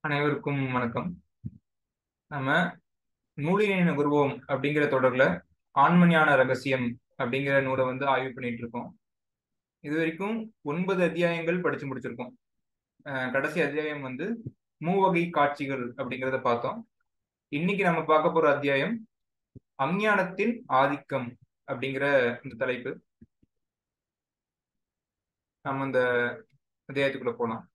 அனைவருக்கும் வணக்கம் நம்ம நூலினை நுகர்வோம் அப்படிங்கிற தொடர்ல ஆண்மஞான ரகசியம் அப்படிங்கிற நூலை வந்து ஆய்வு பண்ணிட்டு இருக்கோம் இது வரைக்கும் ஒன்பது அத்தியாயங்கள் படிச்சு முடிச்சிருக்கோம் அஹ் கடைசி அத்தியாயம் வந்து மூவகை காட்சிகள் அப்படிங்கிறத பார்த்தோம் இன்னைக்கு நம்ம பார்க்க போற அத்தியாயம் அஞ்ஞானத்தின் ஆதிக்கம் அப்படிங்கிற இந்த தலைப்பு நம்ம இந்த அத்தியாயத்துக்குள்ள போலாம்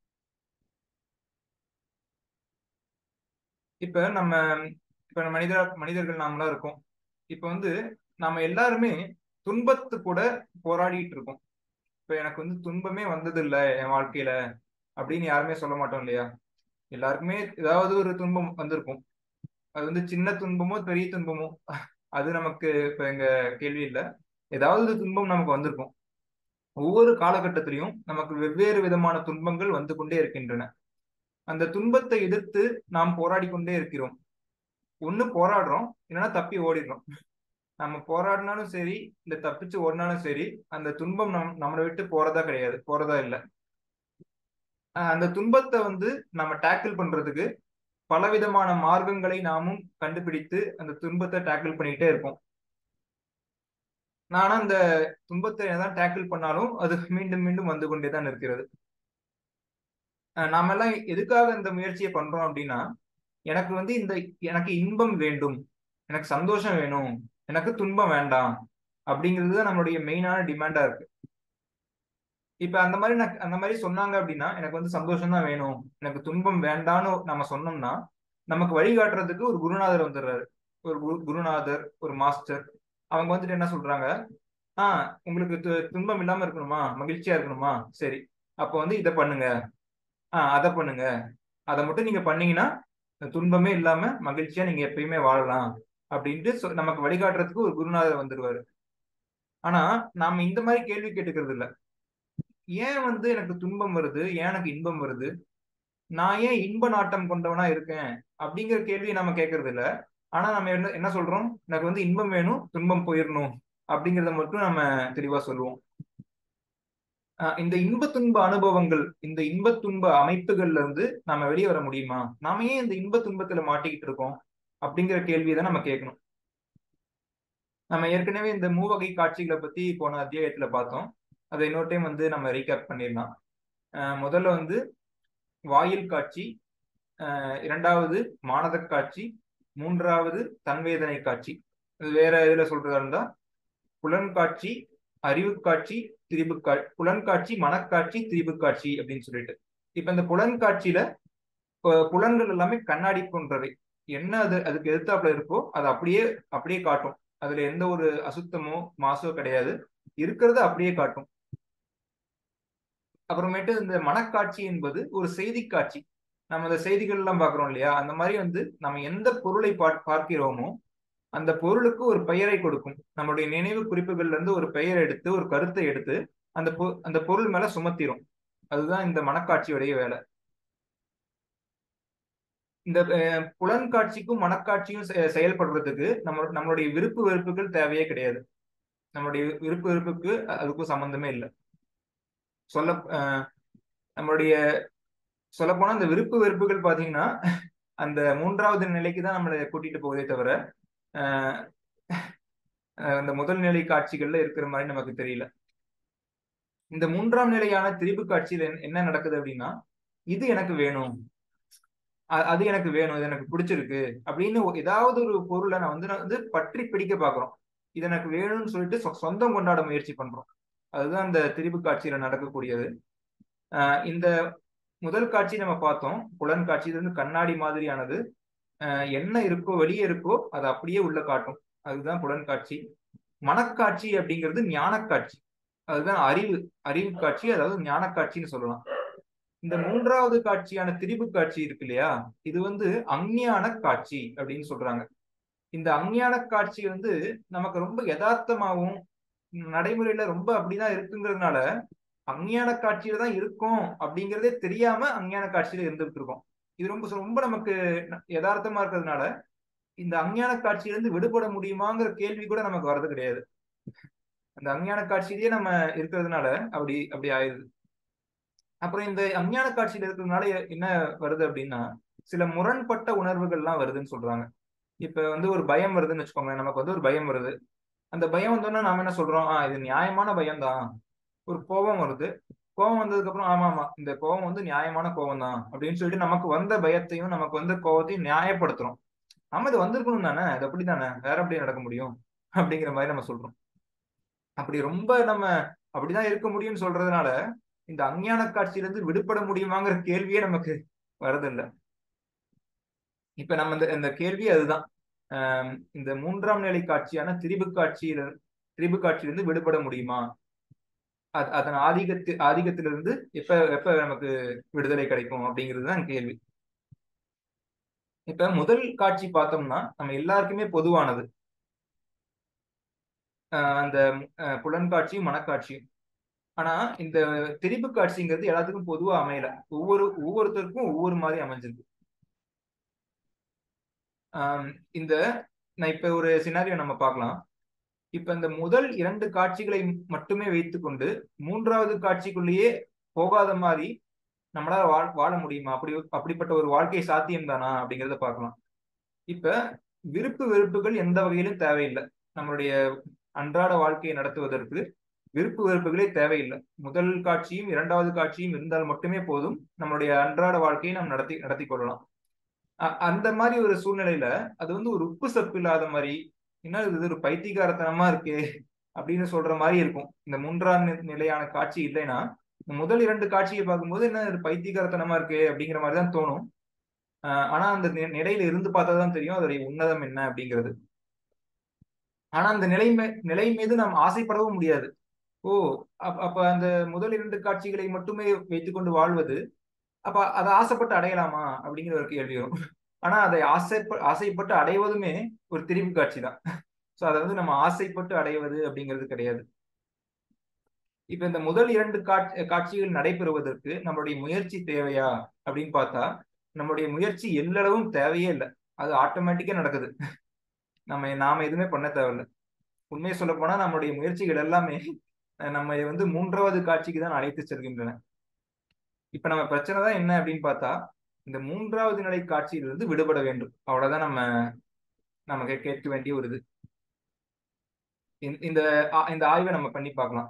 இப்ப நம்ம இப்ப நம்ம மனித மனிதர்கள் நாமளா இருக்கோம் இப்ப வந்து நாம எல்லாருமே துன்பத்து கூட போராடிட்டு இருக்கோம் இப்ப எனக்கு வந்து துன்பமே வந்தது இல்ல என் வாழ்க்கையில அப்படின்னு யாருமே சொல்ல மாட்டோம் இல்லையா எல்லாருக்குமே ஏதாவது ஒரு துன்பம் வந்திருக்கும் அது வந்து சின்ன துன்பமோ பெரிய துன்பமோ அது நமக்கு இப்ப எங்க கேள்வி இல்லை ஏதாவது ஒரு துன்பம் நமக்கு வந்திருக்கும் ஒவ்வொரு காலகட்டத்திலையும் நமக்கு வெவ்வேறு விதமான துன்பங்கள் வந்து கொண்டே இருக்கின்றன அந்த துன்பத்தை எதிர்த்து நாம் போராடி கொண்டே இருக்கிறோம் ஒண்ணு போராடுறோம் இல்லைன்னா தப்பி ஓடிடுறோம் நம்ம போராடினாலும் சரி இல்ல தப்பிச்சு ஓடினாலும் சரி அந்த துன்பம் நம் நம்மளை விட்டு போறதா கிடையாது போறதா இல்லை அந்த துன்பத்தை வந்து நம்ம டேக்கிள் பண்றதுக்கு பலவிதமான மார்க்கங்களை நாமும் கண்டுபிடித்து அந்த துன்பத்தை டேக்கிள் பண்ணிக்கிட்டே இருப்போம் நானும் அந்த துன்பத்தை என்னதான் டேக்கிள் பண்ணாலும் அது மீண்டும் மீண்டும் வந்து கொண்டே தான் இருக்கிறது நாம எல்லாம் எதுக்காக இந்த முயற்சியை பண்றோம் அப்படின்னா எனக்கு வந்து இந்த எனக்கு இன்பம் வேண்டும் எனக்கு சந்தோஷம் வேணும் எனக்கு துன்பம் வேண்டாம் அப்படிங்கிறது தான் நம்மளுடைய மெயினான டிமாண்டா இருக்கு இப்ப அந்த மாதிரி அந்த மாதிரி சொன்னாங்க அப்படின்னா எனக்கு வந்து சந்தோஷம் தான் வேணும் எனக்கு துன்பம் வேண்டான்னு நம்ம சொன்னோம்னா நமக்கு வழிகாட்டுறதுக்கு ஒரு குருநாதர் வந்துடுறாரு ஒரு குருநாதர் ஒரு மாஸ்டர் அவங்க வந்துட்டு என்ன சொல்றாங்க ஆஹ் உங்களுக்கு துன்பம் இல்லாம இருக்கணுமா மகிழ்ச்சியா இருக்கணுமா சரி அப்ப வந்து இதை பண்ணுங்க ஆஹ் அதை பண்ணுங்க அதை மட்டும் நீங்க பண்ணீங்கன்னா துன்பமே இல்லாம மகிழ்ச்சியா நீங்க எப்பயுமே வாழலாம் அப்படின்ட்டு நமக்கு வழிகாட்டுறதுக்கு ஒரு குருநாதர் வந்துருவாரு ஆனா நாம இந்த மாதிரி கேள்வி கேட்டுக்கிறது இல்ல ஏன் வந்து எனக்கு துன்பம் வருது ஏன் எனக்கு இன்பம் வருது நான் ஏன் இன்ப நாட்டம் கொண்டவனா இருக்கேன் அப்படிங்கிற கேள்வியை நம்ம கேட்கறது இல்ல ஆனா நம்ம என்ன என்ன சொல்றோம் எனக்கு வந்து இன்பம் வேணும் துன்பம் போயிடணும் அப்படிங்கிறத மட்டும் நம்ம தெளிவா சொல்லுவோம் இந்த இன்ப துன்ப அனுபவங்கள் இந்த இன்ப துன்ப அமைப்புகள்ல இருந்து நாம வெளியே வர முடியுமா நாம ஏன் இந்த இன்ப துன்பத்துல மாட்டிக்கிட்டு இருக்கோம் அப்படிங்கிற கேள்வியை தான் நம்ம கேட்கணும் நம்ம ஏற்கனவே இந்த மூவகை காட்சிகளை பத்தி போன அத்தியாயத்துல பார்த்தோம் அதை இன்னொரு டைம் வந்து நம்ம ரீகேப் பண்ணிடலாம் முதல்ல வந்து வாயில் காட்சி இரண்டாவது மானத காட்சி மூன்றாவது தன்வேதனை காட்சி இது வேற இதுல சொல்றதா இருந்தா புலன் காட்சி அறிவு காட்சி திரிபு கா புலன்காட்சி மனக்காட்சி திரிபு காட்சி அப்படின்னு சொல்லிட்டு இப்ப இந்த புலன்காட்சியில புலன்கள் எல்லாமே கண்ணாடி போன்றவை என்ன அது அதுக்கு எதிர்த்தாப்புல இருக்கோ அது அப்படியே அப்படியே காட்டும் அதுல எந்த ஒரு அசுத்தமோ மாசோ கிடையாது இருக்கிறத அப்படியே காட்டும் அப்புறமேட்டு இந்த மனக்காட்சி என்பது ஒரு செய்தி காட்சி நம்ம இந்த செய்திகள் எல்லாம் பாக்குறோம் இல்லையா அந்த மாதிரி வந்து நம்ம எந்த பொருளை பார்க்கிறோமோ அந்த பொருளுக்கு ஒரு பெயரை கொடுக்கும் நம்மளுடைய நினைவு குறிப்புகள்ல இருந்து ஒரு பெயர் எடுத்து ஒரு கருத்தை எடுத்து அந்த அந்த பொருள் மேல சுமத்திரும் அதுதான் இந்த மனக்காட்சியுடைய வேலை இந்த புலன்காட்சிக்கும் மனக்காட்சியும் செயல்படுறதுக்கு நம்ம நம்மளுடைய விருப்பு வெறுப்புகள் தேவையே கிடையாது நம்மளுடைய விருப்பு வெறுப்புக்கு அதுக்கும் சம்பந்தமே இல்லை சொல்ல நம்மளுடைய சொல்ல போனா இந்த விருப்பு வெறுப்புகள் பாத்தீங்கன்னா அந்த மூன்றாவது நிலைக்கு தான் நம்மளை கூட்டிட்டு போவதே தவிர இந்த முதல் நிலை காட்சிகள்ல இருக்கிற மாதிரி நமக்கு தெரியல இந்த மூன்றாம் நிலையான திரிபு காட்சியில என்ன நடக்குது அப்படின்னா இது எனக்கு வேணும் அது எனக்கு வேணும் இது எனக்கு பிடிச்சிருக்கு அப்படின்னு ஏதாவது ஒரு பொருளை நான் வந்து வந்து பற்றி பிடிக்க பாக்குறோம் இது எனக்கு வேணும்னு சொல்லிட்டு சொந்தம் கொண்டாட முயற்சி பண்றோம் அதுதான் இந்த திரிபு காட்சியில நடக்கக்கூடியது இந்த முதல் காட்சி நம்ம பார்த்தோம் புலன் காட்சி இது வந்து கண்ணாடி மாதிரியானது என்ன இருக்கோ வெளியே இருக்கோ அதை அப்படியே உள்ள காட்டும் அதுதான் புலன் காட்சி மனக்காட்சி அப்படிங்கிறது ஞானக்காட்சி அதுதான் அறிவு அறிவு காட்சி அதாவது ஞானக்காட்சின்னு சொல்லலாம் இந்த மூன்றாவது காட்சியான திரிபு காட்சி இருக்கு இல்லையா இது வந்து அஞ்ஞான காட்சி அப்படின்னு சொல்றாங்க இந்த அஞ்ஞான காட்சி வந்து நமக்கு ரொம்ப யதார்த்தமாகவும் நடைமுறையில ரொம்ப அப்படிதான் இருக்குங்கிறதுனால அஞ்ஞான காட்சியில தான் இருக்கும் அப்படிங்கிறதே தெரியாம அஞ்ஞான காட்சியில இருந்துட்டு இருக்கோம் இது ரொம்ப ரொம்ப நமக்கு யதார்த்தமா இருக்கிறதுனால இந்த அஞ்ஞான காட்சியிலிருந்து விடுபட முடியுமாங்கிற கேள்வி கூட நமக்கு வர்றது கிடையாது அந்த அஞ்ஞான காட்சியிலேயே நம்ம இருக்கிறதுனால அப்படி அப்படி ஆயிடுது அப்புறம் இந்த அஞ்ஞான காட்சியில இருக்கிறதுனால என்ன வருது அப்படின்னா சில முரண்பட்ட உணர்வுகள்லாம் வருதுன்னு சொல்றாங்க இப்ப வந்து ஒரு பயம் வருதுன்னு வச்சுக்கோங்களேன் நமக்கு வந்து ஒரு பயம் வருது அந்த பயம் வந்தோன்னா நாம என்ன சொல்றோம் ஆஹ் இது நியாயமான பயம் தான் ஒரு கோபம் வருது கோபம் வந்ததுக்கு அப்புறம் ஆமா ஆமா இந்த கோபம் வந்து நியாயமான கோபம் தான் அப்படின்னு சொல்லிட்டு நமக்கு வந்த பயத்தையும் நமக்கு வந்த கோபத்தையும் நியாயப்படுத்துறோம் நம்ம இது வந்திருக்கணும் தானே இது அப்படி தானே வேற எப்படி நடக்க முடியும் அப்படிங்கிற மாதிரி நம்ம சொல்றோம் அப்படி ரொம்ப நம்ம அப்படிதான் இருக்க முடியும்னு சொல்றதுனால இந்த அஞ்ஞான காட்சியிலிருந்து விடுபட முடியுமாங்கிற கேள்வியே நமக்கு வரதில்லை இப்ப நம்ம இந்த இந்த கேள்வி அதுதான் ஆஹ் இந்த மூன்றாம் நிலை காட்சியான திரிபு காட்சியில திரிபு காட்சியிலிருந்து விடுபட முடியுமா அது அதன் ஆதிக்கத்து ஆதிக்கத்திலிருந்து எப்ப எப்ப நமக்கு விடுதலை கிடைக்கும் அப்படிங்கிறது தான் கேள்வி இப்ப முதல் காட்சி பார்த்தோம்னா நம்ம எல்லாருக்குமே பொதுவானது ஆஹ் அந்த ஆஹ் புலன்காட்சியும் மனக்காட்சியும் ஆனா இந்த திரிபு காட்சிங்கிறது எல்லாத்துக்கும் பொதுவா அமையல ஒவ்வொரு ஒவ்வொருத்தருக்கும் ஒவ்வொரு மாதிரி அமைஞ்சிருக்கு ஆஹ் இந்த நான் இப்ப ஒரு சினாரியோ நம்ம பார்க்கலாம் இப்ப இந்த முதல் இரண்டு காட்சிகளை மட்டுமே வைத்துக்கொண்டு மூன்றாவது காட்சிக்குள்ளேயே போகாத மாதிரி நம்மளால வாழ வாழ முடியுமா அப்படி அப்படிப்பட்ட ஒரு வாழ்க்கை சாத்தியம் தானா அப்படிங்கிறத பார்க்கலாம் இப்ப விருப்பு வெறுப்புகள் எந்த வகையிலும் தேவையில்லை நம்மளுடைய அன்றாட வாழ்க்கையை நடத்துவதற்கு விருப்பு வெறுப்புகளே தேவையில்லை முதல் காட்சியும் இரண்டாவது காட்சியும் இருந்தால் மட்டுமே போதும் நம்மளுடைய அன்றாட வாழ்க்கையை நாம் நடத்தி நடத்தி கொள்ளலாம் அந்த மாதிரி ஒரு சூழ்நிலையில அது வந்து ஒரு உப்பு சப்பு இல்லாத மாதிரி என்ன இது ஒரு பைத்தியகாரத்தனமா இருக்கே அப்படின்னு சொல்ற மாதிரி இருக்கும் இந்த மூன்றாம் நிலையான காட்சி இல்லைன்னா இந்த முதல் இரண்டு காட்சியை பார்க்கும்போது என்ன இது பைத்தியகாரத்தனமா இருக்கே அப்படிங்கிற மாதிரி தான் தோணும் ஆனா அந்த நிலையில இருந்து பார்த்தா தான் தெரியும் அதோடைய உன்னதம் என்ன அப்படிங்கிறது ஆனா அந்த நிலை நிலை மீது நாம் ஆசைப்படவும் முடியாது ஓ அப்ப அந்த முதல் இரண்டு காட்சிகளை மட்டுமே வைத்துக்கொண்டு வாழ்வது அப்ப அதை ஆசைப்பட்டு அடையலாமா அப்படிங்கிற ஒரு கேள்வி வரும் ஆனா அதை ஆசைப்ப ஆசைப்பட்டு அடைவதுமே ஒரு திரிவு காட்சி தான் ஸோ அதை வந்து நம்ம ஆசைப்பட்டு அடைவது அப்படிங்கிறது கிடையாது இப்ப இந்த முதல் இரண்டு காட்சி காட்சிகள் நடைபெறுவதற்கு நம்மளுடைய முயற்சி தேவையா அப்படின்னு பார்த்தா நம்மளுடைய முயற்சி எல்லளவும் தேவையே இல்லை அது ஆட்டோமேட்டிக்கா நடக்குது நம்ம நாம எதுவுமே பண்ண தேவையில்லை உண்மையை சொல்ல போனா நம்மளுடைய முயற்சிகள் எல்லாமே நம்ம வந்து மூன்றாவது காட்சிக்கு தான் அழைத்து செல்கின்றன இப்ப நம்ம பிரச்சனை தான் என்ன அப்படின்னு பார்த்தா இந்த மூன்றாவது நிலை காட்சியிலிருந்து விடுபட வேண்டும் அவ்வளவுதான் நம்ம நமக்கு கேட்க வேண்டிய ஒரு இது இந்த இந்த ஆய்வை நம்ம பண்ணி பார்க்கலாம்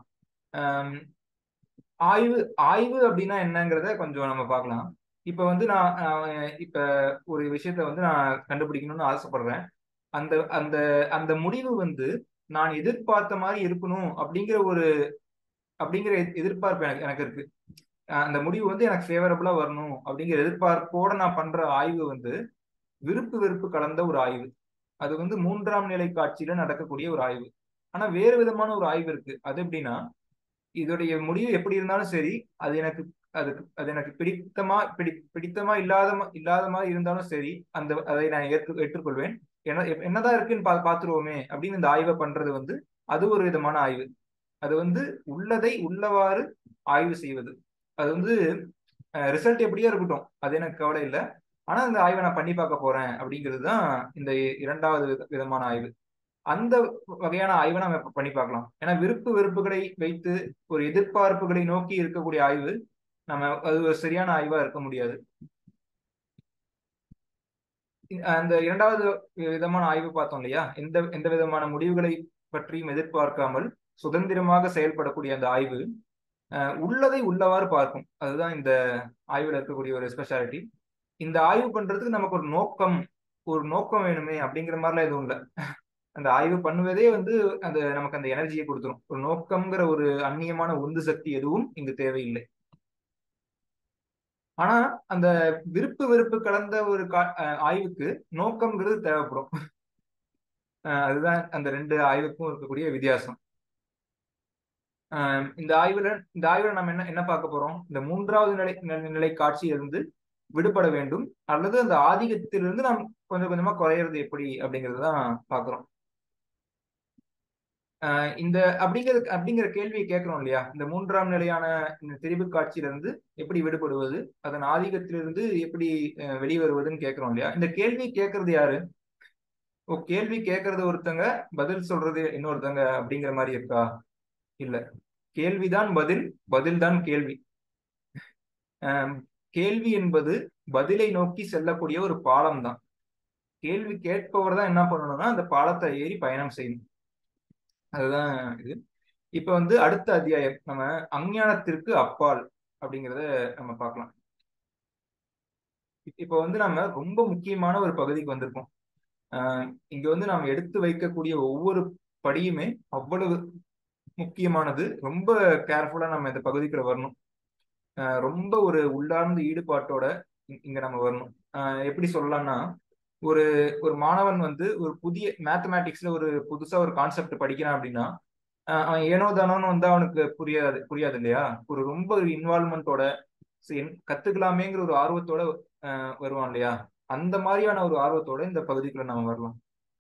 ஆய்வு ஆய்வு அப்படின்னா என்னங்கிறத கொஞ்சம் நம்ம பார்க்கலாம் இப்ப வந்து நான் இப்ப ஒரு விஷயத்த வந்து நான் கண்டுபிடிக்கணும்னு ஆசைப்படுறேன் அந்த அந்த அந்த முடிவு வந்து நான் எதிர்பார்த்த மாதிரி இருக்கணும் அப்படிங்கிற ஒரு அப்படிங்கிற எதிர்பார்ப்பு எனக்கு எனக்கு இருக்கு அந்த முடிவு வந்து எனக்கு ஃபேவரபிளா வரணும் அப்படிங்கிற எதிர்பார்ப்போட நான் பண்ற ஆய்வு வந்து விருப்பு வெறுப்பு கலந்த ஒரு ஆய்வு அது வந்து மூன்றாம் நிலை காட்சியில நடக்கக்கூடிய ஒரு ஆய்வு ஆனா வேறு விதமான ஒரு ஆய்வு இருக்கு அது எப்படின்னா இதோடைய முடிவு எப்படி இருந்தாலும் சரி அது எனக்கு அதுக்கு அது எனக்கு பிடித்தமா பிடி பிடித்தமா இல்லாத இல்லாத மாதிரி இருந்தாலும் சரி அந்த அதை நான் ஏற்று ஏற்றுக்கொள்வேன் என்ன என்னதான் இருக்குன்னு பா பார்த்துருவோமே அப்படின்னு இந்த ஆய்வை பண்றது வந்து அது ஒரு விதமான ஆய்வு அது வந்து உள்ளதை உள்ளவாறு ஆய்வு செய்வது அது வந்து ரிசல்ட் எப்படியோ இருக்கட்டும் அது எனக்கு கவலை இல்லை ஆனா இந்த ஆய்வை நான் பண்ணி பார்க்க போறேன் அப்படிங்கிறது தான் இந்த இரண்டாவது விதமான ஆய்வு அந்த வகையான ஆய்வை நம்ம பண்ணி பார்க்கலாம் ஏன்னா விருப்பு வெறுப்புகளை வைத்து ஒரு எதிர்பார்ப்புகளை நோக்கி இருக்கக்கூடிய ஆய்வு நம்ம அது ஒரு சரியான ஆய்வா இருக்க முடியாது அந்த இரண்டாவது விதமான ஆய்வு பார்த்தோம் இல்லையா எந்த எந்த விதமான முடிவுகளை பற்றியும் எதிர்பார்க்காமல் சுதந்திரமாக செயல்படக்கூடிய அந்த ஆய்வு உள்ளதை உள்ளவாறு பார்க்கும் அதுதான் இந்த ஆய்வில் இருக்கக்கூடிய ஒரு ஸ்பெஷாலிட்டி இந்த ஆய்வு பண்றதுக்கு நமக்கு ஒரு நோக்கம் ஒரு நோக்கம் வேணுமே அப்படிங்கிற மாதிரிலாம் எதுவும் இல்லை அந்த ஆய்வு பண்ணுவதே வந்து அந்த நமக்கு அந்த எனர்ஜியை கொடுத்துரும் ஒரு நோக்கம்ங்கிற ஒரு அந்நியமான உந்து சக்தி எதுவும் இங்கு தேவையில்லை ஆனா அந்த விருப்பு வெறுப்பு கலந்த ஒரு ஆய்வுக்கு நோக்கம்ங்கிறது தேவைப்படும் அதுதான் அந்த ரெண்டு ஆய்வுக்கும் இருக்கக்கூடிய வித்தியாசம் இந்த ஆய்வுல இந்த ஆய்வுல நம்ம என்ன என்ன பார்க்க போறோம் இந்த மூன்றாவது நிலை நிலை காட்சியிலிருந்து விடுபட வேண்டும் அல்லது அந்த ஆதிக்கத்திலிருந்து நாம் கொஞ்சம் கொஞ்சமா குறையிறது எப்படி அப்படிங்கறது தான் பாக்குறோம் இந்த அப்படிங்கிற அப்படிங்கிற கேள்வியை கேட்கிறோம் இல்லையா இந்த மூன்றாம் நிலையான இந்த திரிபு காட்சியிலிருந்து எப்படி விடுபடுவது அதன் ஆதிக்கத்திலிருந்து எப்படி வெளிவருவதுன்னு கேட்கிறோம் இல்லையா இந்த கேள்வி கேட்கறது யாரு ஓ கேள்வி கேட்கறது ஒருத்தங்க பதில் சொல்றது இன்னொருத்தங்க அப்படிங்கிற மாதிரி இருக்கா இல்ல கேள்விதான் பதில் பதில் தான் கேள்வி கேள்வி என்பது பதிலை நோக்கி செல்லக்கூடிய ஒரு பாலம் தான் கேள்வி கேட்பவர் தான் என்ன பண்ணணும்னா அந்த பாலத்தை ஏறி பயணம் செய்யணும் அதுதான் இது இப்ப வந்து அடுத்த அத்தியாயம் நம்ம அஞ்ஞானத்திற்கு அப்பால் அப்படிங்கிறத நம்ம பார்க்கலாம் இப்ப வந்து நம்ம ரொம்ப முக்கியமான ஒரு பகுதிக்கு வந்திருக்கோம் ஆஹ் இங்க வந்து நாம் எடுத்து வைக்கக்கூடிய ஒவ்வொரு படியுமே அவ்வளவு முக்கியமானது ரொம்ப கேர்ஃபுல்லா நம்ம இந்த பகுதிக்குள்ள வரணும் ரொம்ப ஒரு உள்ளார்ந்த ஈடுபாட்டோட இங்க நம்ம வரணும் எப்படி சொல்லலாம்னா ஒரு ஒரு மாணவன் வந்து ஒரு புதிய மேத்தமேட்டிக்ஸ்ல ஒரு புதுசா ஒரு கான்செப்ட் படிக்கிறான் அப்படின்னா அவன் ஏனோ தானோன்னு வந்து அவனுக்கு புரியாது புரியாது இல்லையா ஒரு ரொம்ப ஒரு இன்வால்மெண்டோட கத்துக்கலாமேங்கிற ஒரு ஆர்வத்தோட வருவான் இல்லையா அந்த மாதிரியான ஒரு ஆர்வத்தோட இந்த பகுதிக்குள்ள நம்ம வரலாம்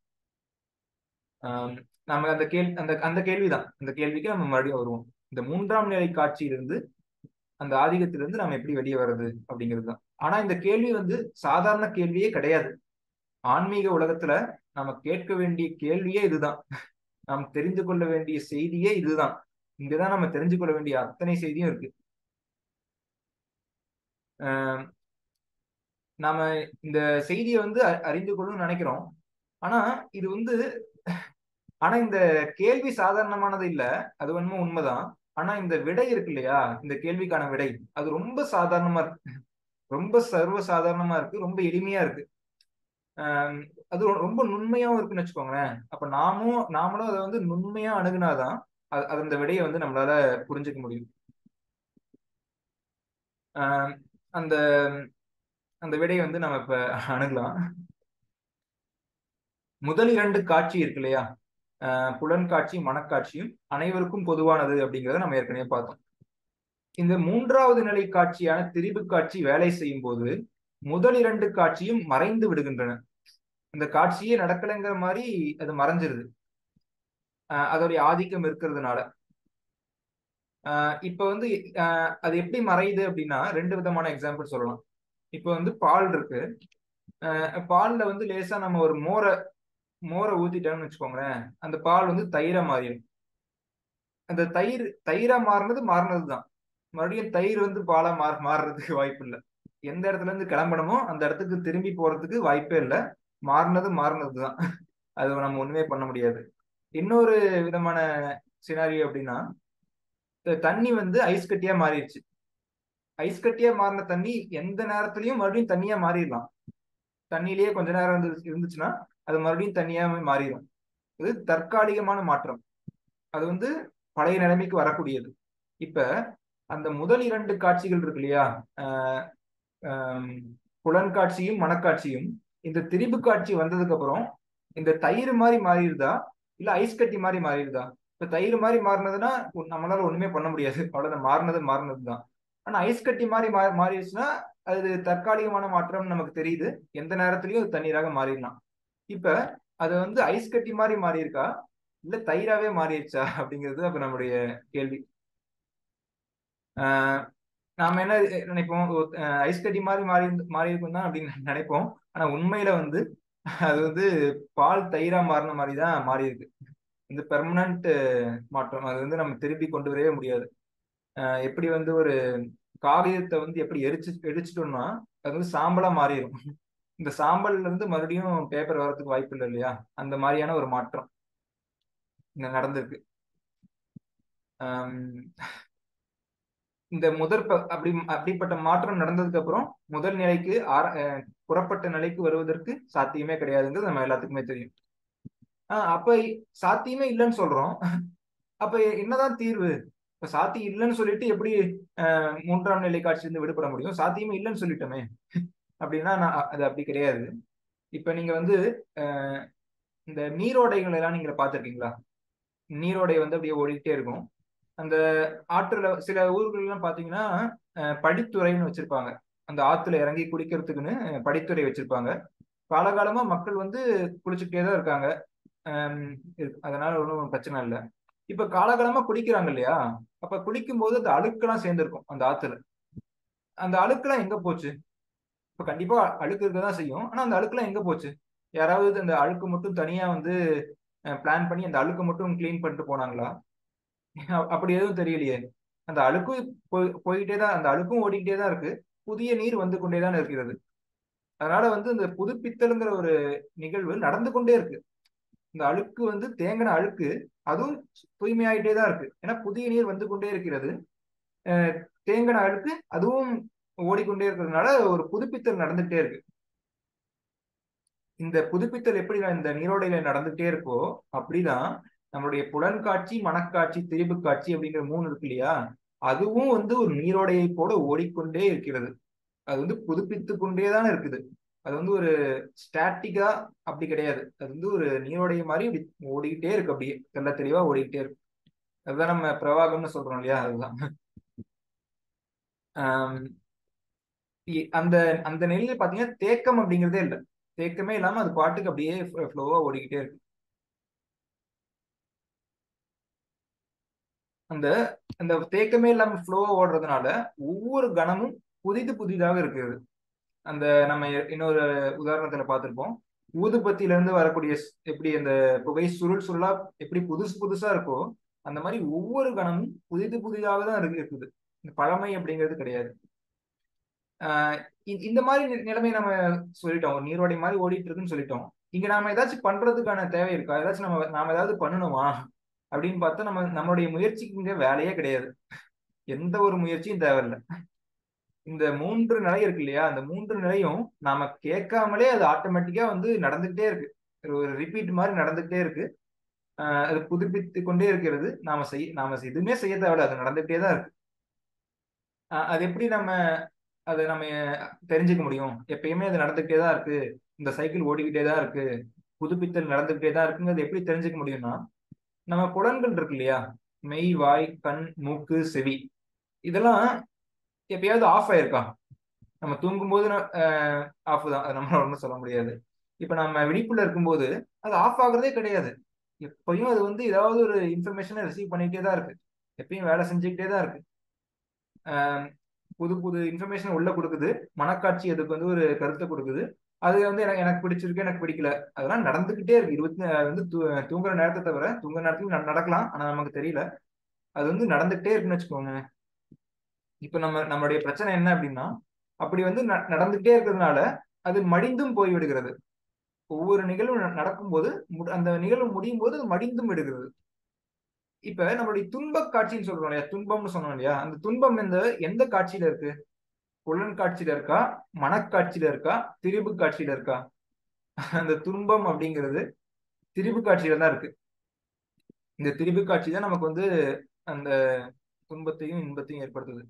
நம்ம அந்த கேள்வி அந்த அந்த கேள்விதான் அந்த கேள்விக்கு நம்ம மறுபடியும் வருவோம் இந்த மூன்றாம் நிலை காட்சியிலிருந்து அந்த ஆதிக்கத்திலிருந்து நம்ம எப்படி வெளியே வர்றது அப்படிங்கிறது தான் ஆனா இந்த கேள்வி வந்து சாதாரண கேள்வியே கிடையாது ஆன்மீக உலகத்துல நம்ம கேட்க வேண்டிய கேள்வியே இதுதான் நாம் தெரிந்து கொள்ள வேண்டிய செய்தியே இதுதான் இங்கதான் நம்ம தெரிஞ்சு கொள்ள வேண்டிய அத்தனை செய்தியும் இருக்கு நாம இந்த செய்தியை வந்து அறிந்து கொள்ளணும்னு நினைக்கிறோம் ஆனா இது வந்து ஆனா இந்த கேள்வி சாதாரணமானது இல்ல அது ஒண்ணுமே உண்மைதான் ஆனா இந்த விடை இருக்கு இல்லையா இந்த கேள்விக்கான விடை அது ரொம்ப சாதாரணமா இருக்கு ரொம்ப சர்வ சாதாரணமா இருக்கு ரொம்ப எளிமையா இருக்கு அது ரொம்ப நுண்மையாவும் இருக்குன்னு வச்சுக்கோங்களேன் அப்ப நாமும் நாமளும் அதை வந்து நுண்மையா அணுகுனாதான் அது அந்த விடையை வந்து நம்மளால புரிஞ்சுக்க முடியும் அந்த அந்த விடையை வந்து நம்ம இப்ப அணுகலாம் முதல் இரண்டு காட்சி இருக்கு இல்லையா புலன் காட்சி மனக்காட்சியும் அனைவருக்கும் பொதுவானது அப்படிங்கிறத நம்ம ஏற்கனவே பார்த்தோம் இந்த மூன்றாவது நிலை காட்சியான திரிபு காட்சி வேலை செய்யும் போது முதல் இரண்டு காட்சியும் மறைந்து விடுகின்றன இந்த காட்சியே நடக்கலைங்கிற மாதிரி அது மறைஞ்சிருது அதோடைய ஆதிக்கம் இருக்கிறதுனால இப்ப வந்து அது எப்படி மறையுது அப்படின்னா ரெண்டு விதமான எக்ஸாம்பிள் சொல்லலாம் இப்ப வந்து பால் இருக்கு பால்ல வந்து லேசா நம்ம ஒரு மோரை மோரை ஊத்திட்டோம்னு வச்சுக்கோங்களேன் அந்த பால் வந்து தயிரா மாறிடும் அந்த தயிர் தயிரா மாறினது மாறினது தான் மறுபடியும் தயிர் வந்து பாலா மாற மாறுறதுக்கு வாய்ப்பு இல்லை எந்த இடத்துல இருந்து கிளம்பணுமோ அந்த இடத்துக்கு திரும்பி போறதுக்கு வாய்ப்பே இல்லை மாறினது மாறினது தான் அது நம்ம ஒண்ணுமே பண்ண முடியாது இன்னொரு விதமான சினாரியோ அப்படின்னா தண்ணி வந்து ஐஸ் கட்டியா மாறிடுச்சு ஐஸ் கட்டியா மாறின தண்ணி எந்த நேரத்துலயும் மறுபடியும் தண்ணியா மாறிடலாம் தண்ணியிலேயே கொஞ்ச நேரம் இருந்து இருந்துச்சுன்னா அது மறுபடியும் தனியா மாறிடும் இது தற்காலிகமான மாற்றம் அது வந்து பழைய நிலைமைக்கு வரக்கூடியது இப்ப அந்த முதல் இரண்டு காட்சிகள் இருக்கு இல்லையா புலன் காட்சியும் மனக்காட்சியும் இந்த திரிபு காட்சி வந்ததுக்கு அப்புறம் இந்த தயிர் மாதிரி மாறிடுதா இல்ல ஐஸ் கட்டி மாதிரி மாறிடுதா இப்ப தயிர் மாதிரி மாறினதுன்னா நம்மளால ஒண்ணுமே பண்ண முடியாது அவ்வளவுதான் மாறினது மாறினது தான் ஆனா ஐஸ் கட்டி மாதிரி மா மாறிடுச்சுன்னா அது தற்காலிகமான மாற்றம் நமக்கு தெரியுது எந்த நேரத்திலயும் அது தண்ணீராக மாறிடலாம் இப்ப அது வந்து ஐஸ் கட்டி மாதிரி மாறி இருக்கா இல்ல தயிராவே மாறிடுச்சா அப்படிங்கிறது அப்ப நம்முடைய கேள்வி ஆஹ் நாம என்ன நினைப்போம் ஐஸ் கட்டி மாதிரி மாறி மாறி இருக்கும் தான் அப்படின்னு நினைப்போம் ஆனா உண்மையில வந்து அது வந்து பால் தயிரா மாறின மாதிரி தான் மாறி இருக்கு இந்த பெர்மனன்ட் மாற்றம் அது வந்து நம்ம திருப்பி கொண்டு வரவே முடியாது எப்படி வந்து ஒரு காகிதத்தை வந்து எப்படி எரிச்சு எரிச்சிட்டோம்னா அது வந்து சாம்பலா மாறிடும் இந்த சாம்பல்ல இருந்து மறுபடியும் பேப்பர் வர்றதுக்கு வாய்ப்பு இல்லை இல்லையா அந்த மாதிரியான ஒரு மாற்றம் இங்க நடந்திருக்கு இந்த முதற் அப்படி அப்படிப்பட்ட மாற்றம் நடந்ததுக்கு அப்புறம் முதல் நிலைக்கு ஆர புறப்பட்ட நிலைக்கு வருவதற்கு சாத்தியமே கிடையாதுங்கிறது நம்ம எல்லாத்துக்குமே தெரியும் ஆஹ் அப்ப சாத்தியமே இல்லைன்னு சொல்றோம் அப்ப என்னதான் தீர்வு இப்ப சாத்தியம் இல்லைன்னு சொல்லிட்டு எப்படி மூன்றாம் நிலை காட்சியிலிருந்து விடுபட முடியும் சாத்தியமே இல்லைன்னு சொல்லிட்டோமே அப்படின்னா நான் அது அப்படி கிடையாது இப்ப நீங்க வந்து இந்த நீரோடைகள் எல்லாம் நீங்க பார்த்துருக்கீங்களா நீரோடை வந்து அப்படியே ஓடிக்கிட்டே இருக்கும் அந்த ஆற்றுல சில ஊர்கள் எல்லாம் பாத்தீங்கன்னா படித்துறைன்னு வச்சிருப்பாங்க அந்த ஆத்துல இறங்கி குடிக்கிறதுக்குன்னு படித்துறை வச்சிருப்பாங்க காலகாலமா மக்கள் வந்து குளிச்சுக்கிட்டே தான் இருக்காங்க அதனால ஒன்றும் பிரச்சனை இல்லை இப்ப காலகாலமா குடிக்கிறாங்க இல்லையா அப்ப குளிக்கும் போது அந்த அழுக்கெல்லாம் சேர்ந்துருக்கும் அந்த ஆத்துல அந்த அழுக்கெல்லாம் எங்க போச்சு இப்ப கண்டிப்பா அழுக்கு இருக்கதான் செய்யும் ஆனா அந்த அழுக்கெல்லாம் எங்க போச்சு யாராவது அந்த அழுக்கு மட்டும் தனியா வந்து பிளான் பண்ணி அந்த அழுக்கு மட்டும் கிளீன் பண்ணிட்டு போனாங்களா அப்படி எதுவும் தெரியலையே அந்த அழுக்கும் போய் போய்கிட்டே தான் அந்த அழுக்கும் ஓடிக்கிட்டே தான் இருக்கு புதிய நீர் வந்து கொண்டே தான் இருக்கிறது அதனால வந்து இந்த புதுப்பித்தல்ங்கிற ஒரு நிகழ்வு நடந்து கொண்டே இருக்கு இந்த அழுக்கு வந்து தேங்கின அழுக்கு அதுவும் தூய்மையாயிட்டே தான் இருக்கு ஏன்னா புதிய நீர் வந்து கொண்டே இருக்கிறது அஹ் தேங்கின அழுக்கு அதுவும் ஓடிக்கொண்டே இருக்கிறதுனால ஒரு புதுப்பித்தல் நடந்துகிட்டே இருக்கு இந்த புதுப்பித்தல் எப்படி இந்த நீரோடையில நடந்துகிட்டே இருக்கோ அப்படிதான் நம்மளுடைய புலன்காட்சி மனக்காட்சி திரிபு காட்சி அப்படிங்கிற மூணு இருக்கு இல்லையா அதுவும் வந்து ஒரு நீரோடையை போல ஓடிக்கொண்டே இருக்கிறது அது வந்து புதுப்பித்து கொண்டே தான் இருக்குது அது வந்து ஒரு ஸ்டாட்டிக்கா அப்படி கிடையாது அது வந்து ஒரு நீரோடைய மாதிரி இப்படி ஓடிக்கிட்டே இருக்கு அப்படியே தெல்ல தெளிவா ஓடிக்கிட்டே இருக்கு அதுதான் நம்ம பிரவாகம்னு சொல்றோம் இல்லையா அதுதான் ஆம், இ- அந்த அந்த நிலையில பாத்தீங்கன்னா தேக்கம் அப்படிங்கிறதே இல்லை தேக்கமே இல்லாம அது பாட்டுக்கு அப்படியே ஃப்ளோவா ஓடிக்கிட்டே இருக்கு அந்த அந்த தேக்கமே இல்லாம ஃப்ளோவா ஓடுறதுனால ஒவ்வொரு கணமும் புதிது புதிதாக இருக்குது அந்த நம்ம இன்னொரு உதாரணத்துல பார்த்திருப்போம் ஊதுபத்தியில இருந்து வரக்கூடிய ஸ்- எப்படி அந்த புகை சுருள் சுருளா எப்படி புதுசு புதுசா இருக்கோ அந்த மாதிரி ஒவ்வொரு கணமும் புதிது புதிதாக தான் இருக்கு- இருக்குது இந்த பழமை அப்படிங்கிறது கிடையாது ஆஹ் இ- இந்த மாதிரி நி- நிலைமை நம்ம சொல்லிட்டோம் ஒரு நீரோடை மாதிரி ஓடிட்டு இருக்குன்னு சொல்லிட்டோம் இங்க நாம ஏதாச்சும் பண்றதுக்கான தேவை இருக்கா ஏதாச்சும் நம்ம நாம ஏதாவது பண்ணணுமா அப்படின்னு பார்த்தா நம்ம நம்மளுடைய முயற்சிக்கு இங்க வேலையே கிடையாது எந்த ஒரு முயற்சியும் தேவையில்லை இந்த மூன்று நிலை இருக்கு இல்லையா அந்த மூன்று நிலையும் நாம கேட்காமலே அது ஆட்டோமேட்டிக்கா வந்து நடந்துகிட்டே இருக்கு ஒரு ரிப்பீட் மாதிரி நடந்துகிட்டே இருக்கு ஆஹ் அது புதுப்பித்து கொண்டே இருக்கிறது நாம செய் நாம எதுவுமே செய்ய தேவையில்ல அது நடந்துகிட்டே தான் இருக்கு ஆஹ் அது எப்படி நம்ம அதை நம்ம தெரிஞ்சுக்க முடியும் எப்பயுமே அது நடந்துகிட்டே தான் இருக்கு இந்த சைக்கிள் ஓடிக்கிட்டே தான் இருக்கு புதுப்பித்தல் நடந்துகிட்டே தான் இருக்குங்கிறது எப்படி தெரிஞ்சுக்க முடியும்னா நம்ம புலன்கள் இருக்கு இல்லையா மெய் வாய் கண் மூக்கு செவி இதெல்லாம் எப்பயாவது ஆஃப் ஆயிருக்கா நம்ம தூங்கும்போது ஆஃப் தான் அது நம்மளால ஒன்றும் சொல்ல முடியாது இப்ப நம்ம விழிப்புல இருக்கும்போது அது ஆஃப் ஆகுறதே கிடையாது எப்பயும் அது வந்து ஏதாவது ஒரு இன்ஃபர்மேஷனை ரிசீவ் பண்ணிக்கிட்டே தான் இருக்கு எப்பயும் வேலை செஞ்சுக்கிட்டே தான் இருக்கு ஆஹ் புது புது இன்ஃபர்மேஷன் உள்ள கொடுக்குது மனக்காட்சி அதுக்கு வந்து ஒரு கருத்தை கொடுக்குது அது வந்து எனக்கு எனக்கு பிடிச்சிருக்கு எனக்கு பிடிக்கல அதெல்லாம் நடந்துகிட்டே இருக்கு இருபத்தி நா- வந்து தூ- தூங்குற நேரத்தை தவிர தூங்குற நேரத்துல நட- நடக்கலாம் ஆனா நமக்கு தெரியல அது வந்து நடந்துகிட்டே இருக்குன்னு வச்சுக்கோங்க இப்ப நம்ம நம்மளுடைய பிரச்சனை என்ன அப்படின்னா அப்படி வந்து ந- நடந்துகிட்டே இருக்கிறதுனால அது மடிந்தும் போய் விடுகிறது ஒவ்வொரு நிகழ்வும் ந- நடக்கும்போது மு- அந்த நிகழ்வு முடியும் போது அது மடிந்தும் விடுகிறது இப்ப நம்மளுடைய துன்ப காட்சின்னு சொல்றோம் இல்லையா துன்பம்னு சொன்னோம் இல்லையா அந்த துன்பம் இந்த எந்த காட்சியில இருக்கு புலன் காட்சியில இருக்கா மனக்காட்சியில இருக்கா திரிபு காட்சியில இருக்கா அந்த துன்பம் அப்படிங்கிறது திரிபு காட்சியில தான் இருக்கு இந்த திரிபு காட்சி தான் நமக்கு வந்து அந்த துன்பத்தையும் இன்பத்தையும் ஏற்படுத்துது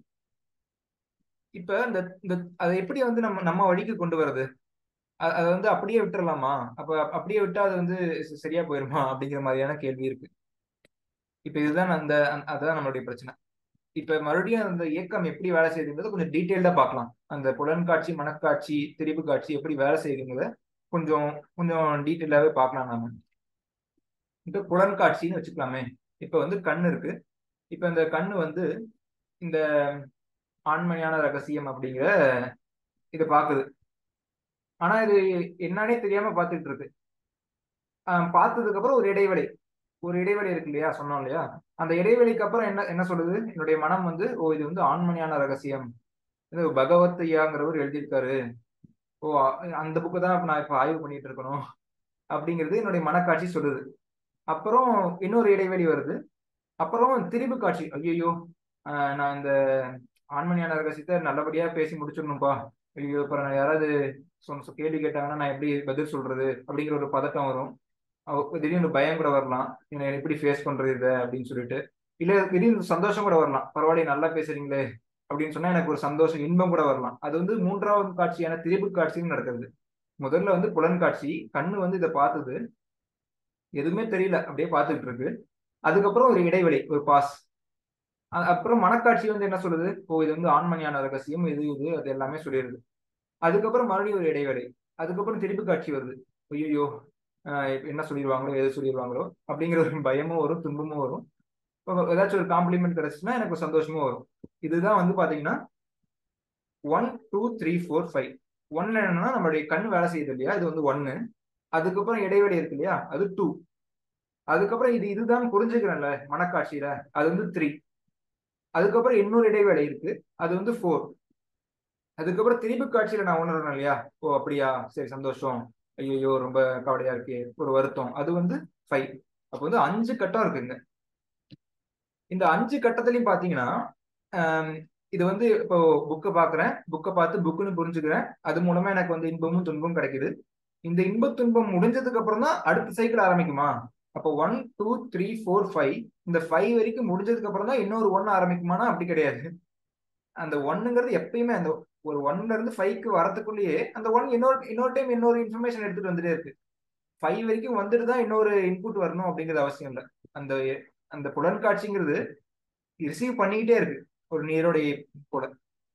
இப்ப இந்த இந்த அதை எப்படி வந்து நம்ம நம்ம வழிக்கு கொண்டு வர்றது அ- அதை வந்து அப்படியே விட்டுறலாமா அப்ப அப்படியே விட்டா அது வந்து ச- சரியா போயிருமா அப்படிங்கிற மாதிரியான கேள்வி இருக்கு இப்ப இதுதான் அந்த அந்த- அதுதான் நம்மளுடைய பிரச்சனை இப்ப மறுபடியும் அந்த இயக்கம் எப்படி வேலை செய்யுதுங்கிறத கொஞ்சம் டீட்டெயில்டா பார்க்கலாம் அந்த புலன் காட்சி மனக்காட்சி திரிபு காட்சி எப்படி வேலை செய்யுதுங்கிறத கொஞ்சம் கொஞ்சம் டீட்டெயிலாவே பார்க்கலாம் நாம இப்ப புலன் காட்சின்னு வச்சுக்கலாமே இப்ப வந்து கண் இருக்கு இப்ப இந்த கண்ணு வந்து இந்த ஆண்மையான ரகசியம் அப்படிங்கிற இதை பாக்குது ஆனா இது என்னன்னே தெரியாம பார்த்துட்டு இருக்கு ஆஹ் பார்த்ததுக்கு அப்புறம் ஒரு இடைவெளி ஒரு இடைவெளி இருக்கு இல்லையா சொன்னோம் இல்லையா அந்த இடைவெளிக்கு அப்புறம் என்ன என்ன சொல்லுது என்னுடைய மனம் வந்து ஓ இது வந்து ஆண்மணியான ரகசியம் இது பகவத் ஐயாங்கிறவர் எழுதியிருக்காரு ஓ அ- அந்த புக்கு தான் இப்ப நான் இப்ப ஆய்வு பண்ணிட்டு இருக்கணும் அப்படிங்கிறது என்னுடைய மனக்காட்சி சொல்லுது அப்புறம் இன்னொரு இடைவெளி வருது அப்புறம் திரிபு காட்சி ஐயோ நான் இந்த ஆண்மணியான ரகசியத்தை நல்லபடியா பேசி முடிச்சிடணும்பா ஐயோ அப்புறம் நான் யாராவது சொன்ன சொ- கேள்வி கேட்டாங்கன்னா நான் எப்படி பதில் சொல்றது அப்படிங்கிற ஒரு பதட்டம் வரும் அவ- திடீர்னு பயம் கூட வரலாம் என்னை எப்படி ஃபேஸ் பண்றது இதை அப்படின்னு சொல்லிட்டு இல்ல திடீர்னு சந்தோஷம் கூட வரலாம் பரவாயில்ல நல்லா பேசுறீங்களே அப்படின்னு சொன்னா எனக்கு ஒரு சந்தோஷம் இன்பம் கூட வரலாம் அது வந்து மூன்றாவது காட்சியான திரிபு காட்சின்னு நடக்கிறது முதல்ல வந்து புலன் காட்சி கண்ணு வந்து இதை பார்த்தது எதுவுமே தெரியல அப்படியே பார்த்துட்டு இருக்கு அதுக்கப்புறம் ஒரு இடைவெளி ஒரு பாஸ் அப்புறம் மனக்காட்சி வந்து என்ன சொல்லுது ஓ இது வந்து ஆண்மணியான ரகசியம் இது இது அது எல்லாமே சொல்லிடுது அதுக்கப்புறம் மறுபடியும் ஒரு இடைவெளி அதுக்கப்புறம் திருப்பி காட்சி வருது ஐயோ என்ன சொல்லிடுவாங்களோ எது சொல்லிடுவாங்களோ அப்படிங்கிற ஒரு பயமும் வரும் துன்பமும் வரும் இப்ப ஏதாச்சும் ஒரு காம்ப்ளிமெண்ட் கிடைச்சுன்னா எனக்கு ஒரு சந்தோஷமும் வரும் இதுதான் வந்து பாத்தீங்கன்னா one two three four five ஒன்னு என்னன்னா நம்மளுடைய கண் வேலை செய்யுது இல்லையா இது வந்து ஒன்னு அதுக்கப்புறம் இடைவெளி இருக்கு இல்லையா அது டூ அதுக்கப்புறம் இது இதுதான் புரிஞ்சுக்கிறேன்ல மனக்காட்சியில அது வந்து த்ரீ அதுக்கப்புறம் இன்னொரு இடைவேளை இருக்கு அது வந்து ஃபோர் அதுக்கப்புறம் திரும்பி காட்சியில நான் உணர்றேன் இல்லையா ஓ அப்படியா சரி சந்தோஷம் ஐயோ ரொம்ப கவலையா இருக்கு ஒரு வருத்தம் அது வந்து ஃபைவ் அப்போ வந்து அஞ்சு கட்டம் இருக்குங்க இந்த அஞ்சு கட்டத்துலயும் பாத்தீங்கன்னா இது வந்து இப்போ புக்கை பாக்குறேன் புக்கை பார்த்து புக்குன்னு புரிஞ்சுக்கிறேன் அது மூலமா எனக்கு வந்து இன்பமும் துன்பமும் கிடைக்குது இந்த இன்ப துன்பம் முடிஞ்சதுக்கு அப்புறம் தான் அடுத்த சைக்கிள் ஆரம்பிக்குமா அப்போ one two three four five இந்த ஃபைவ் வரைக்கும் முடிஞ்சதுக்கு அப்புறம் தான் இன்னொரு ஒன் ஆரம்பிக்குமானா அப்படி கிடையாது அந்த ஒன்னுங்கிறது எப்பயுமே அந்த ஒரு ஒன்ல இருந்து ஃபைவ்க்கு வரதுக்குள்ளேயே அந்த ஒன் இன்னொரு இன்னொரு டைம் இன்னொரு இன்ஃபர்மேஷன் எடுத்துட்டு வந்துட்டே இருக்கு ஃபைவ் வரைக்கும் வந்துட்டு தான் இன்னொரு இன்புட் வரணும் அப்படிங்கிறது அவசியம் இல்லை அந்த அந்த புலன்காட்சிங்கிறது ரிசீவ் பண்ணிக்கிட்டே இருக்கு ஒரு நீரோடைய கூட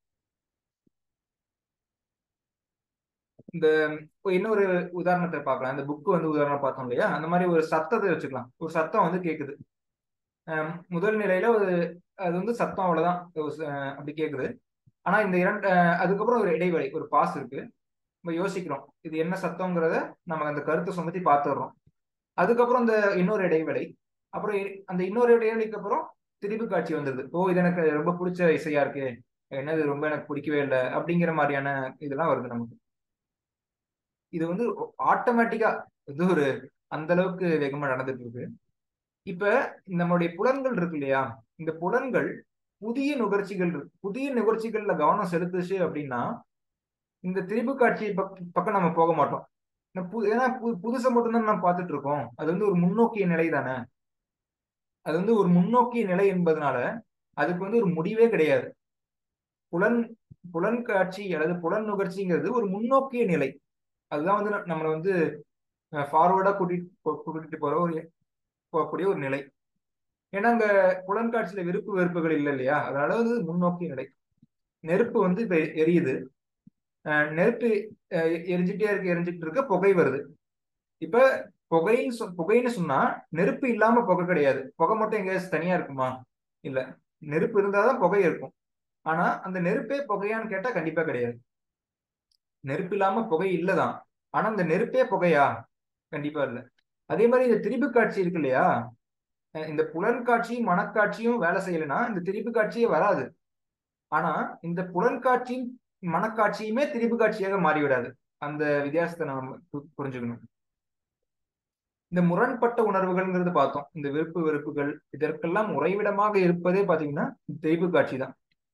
இந்த இன்னொரு உதாரணத்தை பார்க்கலாம் இந்த புக்கு வந்து உதாரணம் பார்த்தோம் இல்லையா அந்த மாதிரி ஒரு சத்தத்தை வச்சுக்கலாம் ஒரு சத்தம் வந்து கேட்குது முதல் நிலையில ஒரு அது வந்து சத்தம் அவ்வளவுதான் அப்படி கேட்குது ஆனா இந்த இரண்டு அதுக்கப்புறம் ஒரு இடைவெளி ஒரு பாஸ் இருக்கு நம்ம யோசிக்கிறோம் இது என்ன சத்தங்கிறத நம்ம அந்த கருத்தை சுமத்தி பார்த்துடுறோம் அதுக்கப்புறம் இந்த இன்னொரு இடைவெளி அப்புறம் அந்த இன்னொரு இடைவெளிக்கு அப்புறம் திரிபு காட்சி வந்துருது ஓ இது எனக்கு ரொம்ப பிடிச்ச இசையா இருக்கு என்னது ரொம்ப எனக்கு பிடிக்கவே இல்லை அப்படிங்கிற மாதிரியான இதெல்லாம் வருது நமக்கு இது வந்து ஆட்டோமேட்டிக்கா இது ஒரு அந்த அளவுக்கு வேகமா நடந்துட்டு இருக்கு இப்ப நம்மளுடைய புலன்கள் இருக்கு இல்லையா இந்த புலன்கள் புதிய நுகர்ச்சிகள் இருக்கு புதிய நுகர்ச்சிகள்ல கவனம் செலுத்துச்சு அப்படின்னா இந்த திரிபு காட்சி பக்கம் நம்ம போக மாட்டோம் ஏன்னா புதுசை மட்டும்தான் நம்ம பார்த்துட்டு இருக்கோம் அது வந்து ஒரு முன்னோக்கிய நிலை தானே அது வந்து ஒரு முன்னோக்கிய நிலை என்பதனால அதுக்கு வந்து ஒரு முடிவே கிடையாது புலன் புலன் காட்சி அல்லது புலன் நுகர்ச்சிங்கிறது ஒரு முன்னோக்கிய நிலை அதுதான் வந்து நம்மளை வந்து ஃபார்வர்டா கூட்டிட்டு கூட்டிட்டு போற ஒரு போகக்கூடிய ஒரு நிலை ஏன்னா அங்க புலன் காட்சியில விருப்பு வெறுப்புகள் இல்லை இல்லையா அதனால வந்து முன்னோக்கிய நிலை நெருப்பு வந்து இப்ப எரியுது நெருப்பு எரிஞ்சிட்டே இருக்கு எரிஞ்சிட்டு இருக்க புகை வருது இப்ப புகைன்னு புகைன்னு சொன்னா நெருப்பு இல்லாம புகை கிடையாது புகை மட்டும் எங்கேயாச்சும் தனியா இருக்குமா இல்ல நெருப்பு இருந்தாதான் புகை இருக்கும் ஆனா அந்த நெருப்பே புகையான்னு கேட்டா கண்டிப்பா கிடையாது நெருப்பு இல்லாம புகை இல்லதான் ஆனா அந்த நெருப்பே புகையா கண்டிப்பா இல்லை அதே மாதிரி இந்த திரிபு காட்சி இருக்கு இல்லையா இந்த புலன் காட்சியும் மனக்காட்சியும் வேலை செய்யலைன்னா இந்த திரிபு காட்சியே வராது ஆனா இந்த புலன் காட்சியும் மனக்காட்சியுமே திரிபு காட்சியாக மாறிவிடாது அந்த வித்தியாசத்தை நம்ம புரிஞ்சுக்கணும் இந்த முரண்பட்ட உணர்வுகள்ங்கிறது பார்த்தோம் இந்த விருப்பு வெறுப்புகள் இதற்கெல்லாம் உறைவிடமாக இருப்பதே பாத்தீங்கன்னா திரிபு காட்சி தான்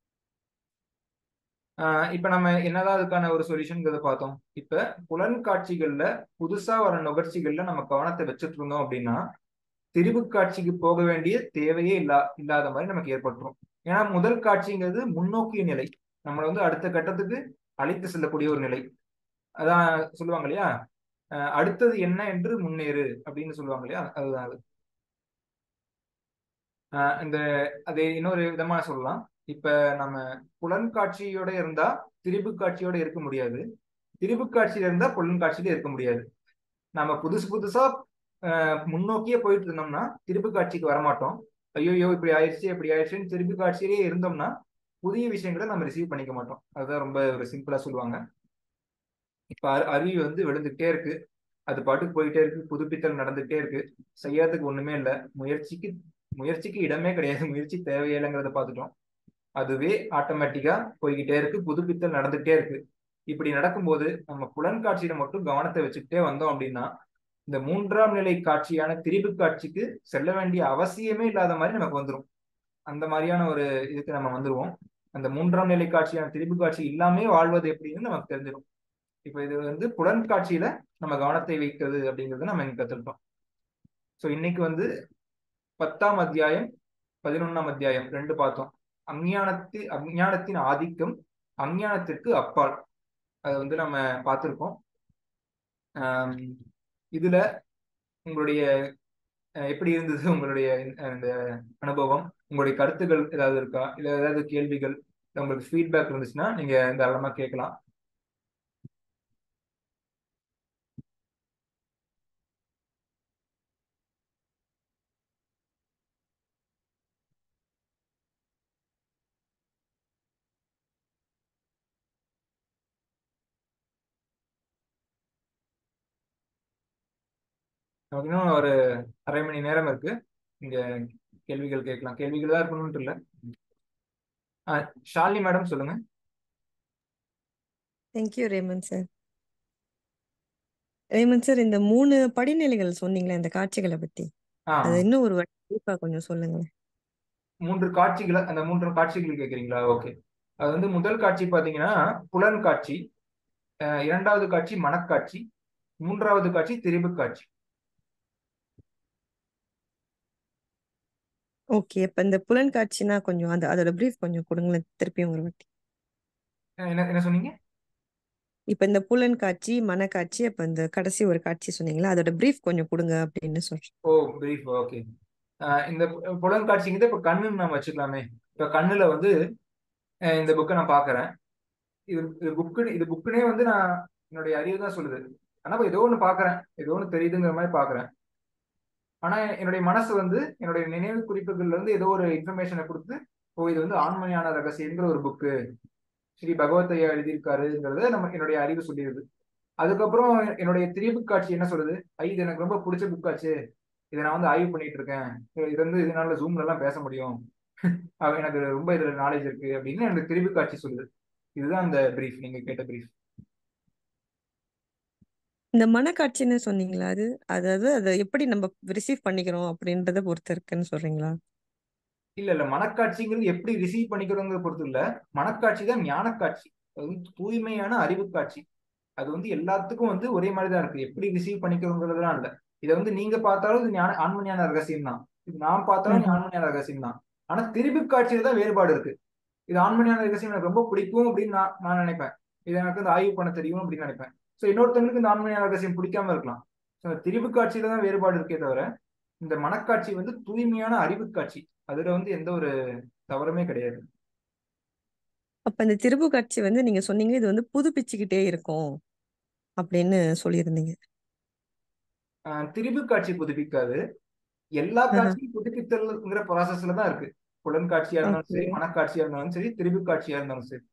இப்ப நம்ம என்னதான் அதுக்கான ஒரு சொல்யூஷன்ங்கிறத பார்த்தோம் இப்ப புலன் காட்சிகள்ல புதுசா வர நுகர்ச்சிகள்ல நம்ம கவனத்தை வச்சுட்டு இருந்தோம் அப்படின்னா திரிபு காட்சிக்கு போக வேண்டிய தேவையே இல்லா இல்லாத மாதிரி நமக்கு ஏற்பட்டுரும் ஏன்னா முதல் காட்சிங்கிறது முன்னோக்கிய நிலை நம்மளை வந்து அடுத்த கட்டத்துக்கு அழைத்து செல்லக்கூடிய ஒரு நிலை அதான் சொல்லுவாங்க இல்லையா அடுத்தது என்ன என்று முன்னேறு அப்படின்னு சொல்லுவாங்க இல்லையா அதுதான் அது இந்த அது இன்னொரு விதமா சொல்லலாம் இப்ப நம்ம புலன் காட்சியோட இருந்தா திரிபு காட்சியோட இருக்க முடியாது திரிபு காட்சியில இருந்தா புலன் காட்சியில இருக்க முடியாது நம்ம புதுசு புதுசா முன்னோக்கியே போயிட்டு இருந்தோம்னா திருப்பு காட்சிக்கு வரமாட்டோம் ஐயோ இப்படி ஆயிடுச்சு இப்படி ஆயிடுச்சுன்னு திருப்பி காட்சியிலே இருந்தோம்னா புதிய விஷயங்களை நம்ம ரிசீவ் பண்ணிக்க மாட்டோம் அதுதான் ரொம்ப ஒரு சிம்பிளா சொல்லுவாங்க இப்ப அறிவு வந்து விழுந்துகிட்டே இருக்கு அது பாட்டுக்கு போயிட்டே இருக்கு புதுப்பித்தல் நடந்துகிட்டே இருக்கு செய்யறதுக்கு ஒண்ணுமே இல்லை முயற்சிக்கு முயற்சிக்கு இடமே கிடையாது முயற்சி தேவையில்லைங்கிறத பார்த்துட்டோம் அதுவே ஆட்டோமேட்டிக்கா போய்கிட்டே இருக்கு புதுப்பித்தல் நடந்துகிட்டே இருக்கு இப்படி நடக்கும்போது நம்ம புலன் காட்சியில மட்டும் கவனத்தை வச்சுக்கிட்டே வந்தோம் அப்படின்னா இந்த மூன்றாம் நிலை காட்சியான திரிபு காட்சிக்கு செல்ல வேண்டிய அவசியமே இல்லாத மாதிரி நமக்கு வந்துடும் அந்த மாதிரியான ஒரு இதுக்கு நம்ம வந்துருவோம் அந்த மூன்றாம் நிலை காட்சியான திரிபு காட்சி இல்லாமே வாழ்வது எப்படின்னு நமக்கு தெரிஞ்சிடும் இப்ப இது வந்து புலன் காட்சியில நம்ம கவனத்தை வைக்கிறது அப்படிங்கறத நம்ம இங்க கத்துக்கிட்டோம் ஸோ இன்னைக்கு வந்து பத்தாம் அத்தியாயம் பதினொன்னாம் அத்தியாயம் ரெண்டு பார்த்தோம் அஞ்ஞானத்தி அஞ்ஞானத்தின் ஆதிக்கம் அஞ்ஞானத்திற்கு அப்பால் அதை வந்து நம்ம பார்த்துருக்கோம் இதுல உங்களுடைய எப்படி இருந்தது உங்களுடைய இந்த அனுபவம் உங்களுடைய கருத்துக்கள் ஏதாவது இருக்கா இல்ல ஏதாவது கேள்விகள் உங்களுக்கு ஃபீட்பேக் இருந்துச்சுன்னா நீங்க தாராளமா கேட்கலாம் நமக்கு இன்னும் ஒரு அரை மணி நேரம் இருக்கு இங்க கேள்விகள் கேட்கலாம் கேள்விகள் தான் இருக்கணும்னு இல்லை ஷாலினி மேடம் சொல்லுங்க thank you Raman sir Raman sir இந்த மூணு படிநிலைகள் சொன்னீங்களே இந்த காட்சிகளை பத்தி ஆ அது இன்னும் ஒரு டீப்பா கொஞ்சம் சொல்லுங்களேன் மூன்று காட்சிகளை அந்த மூன்று காட்சிகள் கேட்குறீங்களா ஓகே அது வந்து முதல் காட்சி பார்த்தீங்கன்னா புலன் காட்சி அஹ் இரண்டாவது காட்சி மனக்காட்சி மூன்றாவது காட்சி திரிபு காட்சி ஓகே இப்ப இந்த புலன் காட்சினா கொஞ்சம் அந்த அதோட பிரீஃப் கொஞ்சம் கொடுங்களேன் திருப்பியும் ஒரு வாட்டி அஹ் என்ன என்ன சொன்னீங்க இப்ப இந்த புலன் காட்சி மனக்காட்சி அப்ப இந்த கடைசி ஒரு காட்சி சொன்னீங்களா அதோட பிரீஃப் கொஞ்சம் கொடுங்க அப்படின்னு சொல்றேன் ஓ பிரீஃப் ஓகே இந்த பு- புலன் காட்சிங்கிறது இப்போ கண்ணுன்னு நம்ம வச்சுக்கலாமே இப்போ கண்ணுல வந்து அஹ் இந்த புக்கை நான் பார்க்கறேன் இது இது புக்கு இது புக்குனே வந்து நான் என்னுடைய அறிவு தான் சொல்லுது ஆனா இப்ப ஏதோ ஒன்று பார்க்கறேன் ஏதோ ஒன்று தெரியுதுங்கிற மாதிரி பார்க்கறேன் ஆனா என்னுடைய மனசு வந்து என்னுடைய நினைவு குறிப்புகள்ல இருந்து ஏதோ ஒரு இன்ஃபர்மேஷனை கொடுத்து ஓ இது வந்து ஆண்மையான ரகசியங்கிற ஒரு புக்கு ஸ்ரீ பகவத்தையா எழுதியிருக்காருங்கிறத நம்ம என்னுடைய அறிவு சொல்லிடுது அதுக்கப்புறம் என்னுடைய திரிபு காட்சி என்ன சொல்லுது ஐ இது எனக்கு ரொம்ப பிடிச்ச புக் ஆச்சு இதை நான் வந்து ஆய்வு பண்ணிட்டு இருக்கேன் இது வந்து இதனால ஜூம்ல எல்லாம் பேச முடியும் அவ- எனக்கு ரொம்ப இதுல நாலேஜ் இருக்கு அப்படின்னு எனக்கு திரிபு காட்சி சொல்லுது இதுதான் அந்த பிரீஃப் நீங்க கேட்ட பிரீஃப் இந்த மனக்காட்சின்னு சொன்னீங்களா அது அதாவது அதை எப்படி நம்ம ரிசீவ் பண்ணிக்கிறோம் அப்படின்றத பொறுத்து இருக்குன்னு சொல்றீங்களா இல்ல இல்ல மனக்காட்சிங்கிறது எப்படி ரிசீவ் பண்ணிக்கிறோங்கிறத பொறுத்து இல்ல மனக்காட்சி தான் ஞானக்காட்சி அது வந்து தூய்மையான அறிவு காட்சி அது வந்து எல்லாத்துக்கும் வந்து ஒரே மாதிரி தான் இருக்கு எப்படி ரிசீவ் பண்ணிக்கிறோங்கிறதுலாம் இல்ல இதை வந்து நீங்க பார்த்தாலும் இது ஞான ஆன்மஞான ரகசியம் தான் இது நான் பார்த்தாலும் ம்ஹும். ஆன்மஞான ரகசியம் தான் ஆனா திரிபு காட்சியில தான் வேறுபாடு இருக்கு இது ஆன்மஞான ரகசியம் எனக்கு ரொம்ப பிடிக்கும் அப்படின்னு நான் நான் நினைப்பேன் இது எனக்கு வந்து ஆய்வு பண்ண தெரியும் அப்படின்னு நினைப்பேன் ஸோ இன்னொருத்தவங்களுக்கு இந்த ஆன்மஞான ரகசியம் பிடிக்காம இருக்கலாம் ஸோ திரிபு காட்சியில தான் வேறுபாடு இருக்கே தவிர இந்த மனக்காட்சி வந்து தூய்மையான அறிவு காட்சி அதுல வந்து எந்த ஒரு தவறுமே கிடையாது அப்ப இந்த திருப்பு காட்சி வந்து நீங்க சொன்னீங்க இது வந்து புதுப்பிச்சுக்கிட்டே இருக்கும் அப்படின்னு சொல்லியிருந்தீங்க ஆஹ் திரிபு காட்சி புதுப்பிக்காது எல்லா ஆஹா. காட்சியும் புதுப்பித்தல்ங்கிற ப்ராசஸ்ல தான் இருக்கு புலன் காட்சியா இருந்தாலும் சரி Okay. மனக்காட்சியா இருந்தாலும் சரி திரிபு காட்சியா இருந்தாலும் சரி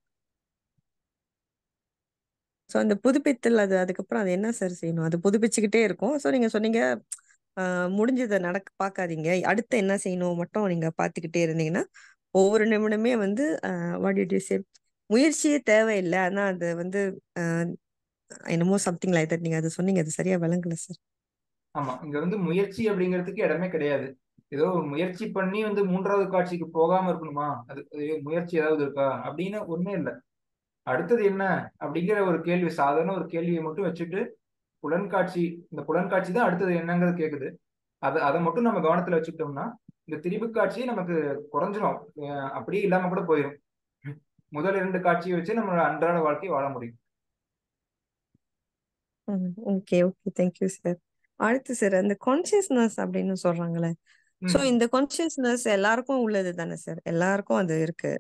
ஸோ அந்த புதுப்பித்தல் அது அதுக்கப்புறம் அது என்ன சார் செய்யணும் அது புதுப்பிச்சுக்கிட்டே இருக்கும் ஸோ நீங்க சொன்னீங்க ஆஹ் முடிஞ்சதை நடக்க பார்க்காதீங்க அடுத்து என்ன செய்யணும் மட்டும் நீங்க பார்த்துக்கிட்டே இருந்தீங்கன்னா ஒவ்வொரு நிமிடமே வந்து வாட் டிட் யூ சே முயற்சியே தேவையில்லை ஆனா அது வந்து ஆஹ் என்னமோ சம்திங் லைக் தட் நீங்க அது சொன்னீங்க அது சரியா விளங்கல சார் ஆமா இங்க வந்து முயற்சி அப்படிங்கிறதுக்கு இடமே கிடையாது ஏதோ ஒரு முயற்சி பண்ணி வந்து மூன்றாவது காட்சிக்கு போகாம இருக்கணுமா அது அது முயற்சி ஏதாவது இருக்கா அப்படின்னு ஒண்ணும் இல்லை அடுத்தது என்ன அப்படிங்கிற ஒரு கேள்வி சாதாரண ஒரு கேள்வியை மட்டும் வச்சுட்டு புலன்காட்சி இந்த புலன்காட்சி தான் அடுத்தது என்னங்கிறது கேக்குது அதை அதை மட்டும் நம்ம கவனத்துல வச்சுக்கிட்டோம்னா இந்த திரிபு காட்சி நமக்கு குறைஞ்சிரும் அஹ் அப்படியே இல்லாம கூட போயிடும் முதல் இரண்டு காட்சியை வச்சு நம்மளோட அன்றாட வாழ்க்கையை வாழ முடியும் ஓகே ஓகே தேங்க்யூ சார் அடுத்து சார் அந்த கான்சியஸ்னஸ் அப்படின்னு சொல்றாங்களே ஸோ ம். இந்த கான்சியஸ்னஸ் எல்லாருக்கும் உள்ளது தானே சார் எல்லாருக்கும் அது இருக்கு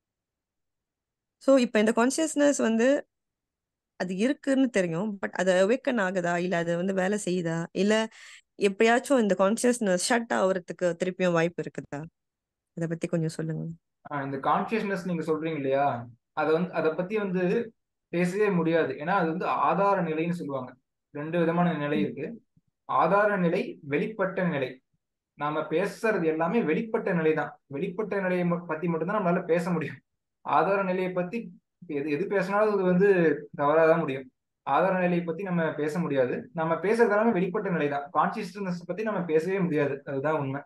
ஸோ இப்போ இந்த கான்சியஸ்னஸ் வந்து அது இருக்குன்னு தெரியும் பட் அது அவேக்கன் ஆகுதா இல்ல அது வந்து வேலை செய்யுதா இல்ல எப்பயாச்சும் இந்த கான்சியஸ்னஸ் ஷட் ஆகுறதுக்கு திருப்பியும் வாய்ப்பு இருக்குதா அதை பத்தி கொஞ்சம் சொல்லுங்க ஆஹ் இந்த கான்சியஸ்னஸ் நீங்க சொல்றீங்க இல்லையா அதை வந்து அதை பத்தி வந்து பேசவே முடியாது ஏன்னா அது வந்து ஆதார நிலைன்னு சொல்லுவாங்க ரெண்டு விதமான நிலை இருக்கு ஆதார நிலை வெளிப்பட்ட நிலை நாம பேசுறது எல்லாமே வெளிப்பட்ட நிலை தான் வெளிப்பட்ட நிலையை ம- பத்தி மட்டும்தான் நம்மளால பேச முடியும் ஆதார நிலையை பத்தி எது எது பேசினாலும் அது வந்து தவறாதான் முடியும் ஆதார நிலையை பத்தி நம்ம பேச முடியாது நம்ம பேசுறது எல்லாமே வெளிப்பட்ட நிலை தான் கான்சியஸ்னஸ் பத்தி நம்ம பேசவே முடியாது அதுதான் உண்மை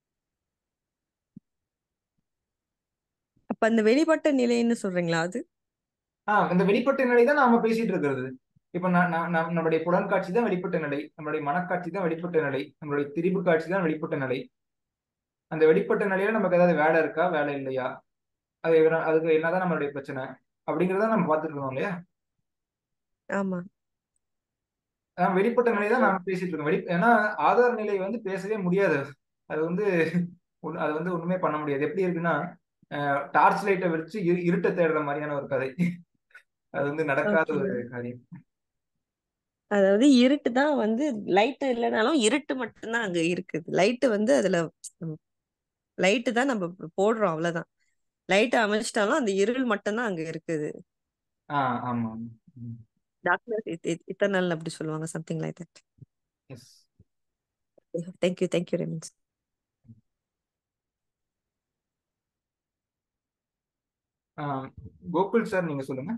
அப்ப அந்த வெளிப்பட்ட நிலைன்னு சொல்றீங்களா அது ஆஹ் இந்த வெளிப்பட்ட நிலை தான் நாம பேசிட்டு இருக்கிறது இப்ப நான் நான் நான் நம்மளுடைய புலன்காட்சி தான் வெளிப்பட்ட நிலை நம்மளுடைய மனக்காட்சி தான் வெளிப்பட்ட நிலை நம்மளுடைய திரிபு காட்சி தான் வெளிப்பட்ட நிலை அந்த வெளிப்பட்ட நிலையில நமக்கு ஏதாவது வேலை இருக்கா வேலை இல்லையா அது என்ன- அதுக்கு என்னதான் நம்மளுடைய பிரச்சனை அப்படிங்கறத நம்ம பார்த்துட்டு இருக்கோம் இல்லையா ஆமா அஹ் வெளிப்பட்ட நிலை தான் நாம பேசிட்டு இருக்கோம் வெளி ஏன்னா ஆதார நிலை வந்து பேசவே முடியாது அது வந்து உன்- அது வந்து ஒண்ணுமே பண்ண முடியாது எப்படி இருக்குன்னா டார்ச் லைட்டை வச்சு இரு இருட்டை தேடுற மாதிரியான ஒரு கதை அது வந்து நடக்காத ஓகே ஒரு காரியம் அதாவது இருட்டு தான் வந்து லைட் இல்லைனாலும் இருட்டு மட்டும்தான் அங்க இருக்குது லைட் வந்து அதுல லைட்டு தான் நம்ம போடுறோம் அவ்வளவுதான் லைட் அமைச்சிட்டாலும் அந்த இருள் மட்டும்தான் அங்க இருக்குது ஆஹ் ஆமா டாக்டர் இத்தனை அப்படி சொல்லுவாங்க something like that yes thank you thank you ரெமின்ஸ் ஆஹ் கோகுல் சார் நீங்க சொல்லுங்க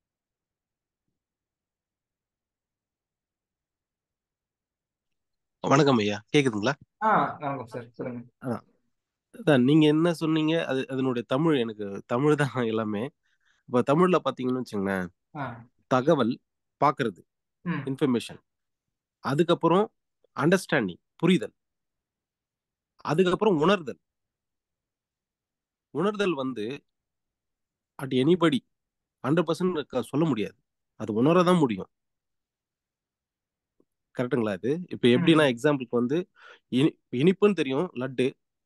வணக்கம் ஐயா கேக்குதுங்களா ஆ வணக்கம் சார் சொல்லுங்க ஆ, அதான் நீங்க என்ன சொன்னீங்க அது அதனுடைய தமிழ் எனக்கு தமிழ் தான் எல்லாமே இப்போ தமிழ்ல பாத்தீங்கன்னு வச்சுங்களேன் ஆ தகவல் பார்க்கிறது ம் இன்ஃபர்மேஷன் அதுக்கப்புறம் அண்டர்ஸ்டாண்டிங் புரிதல் அதுக்கப்புறம் உணர்தல் உணர்தல் வந்து அட் எனிபடி ஹண்ட்ரட் பர்சன்ட் சொல்ல முடியாது அது உணரதான் முடியும் கரெக்டுங்களா இது இப்போ எப்படின்னா ம் எக்ஸாம்பிளுக்கு வந்து இனி இனிப்புன்னு தெரியும் லட்டு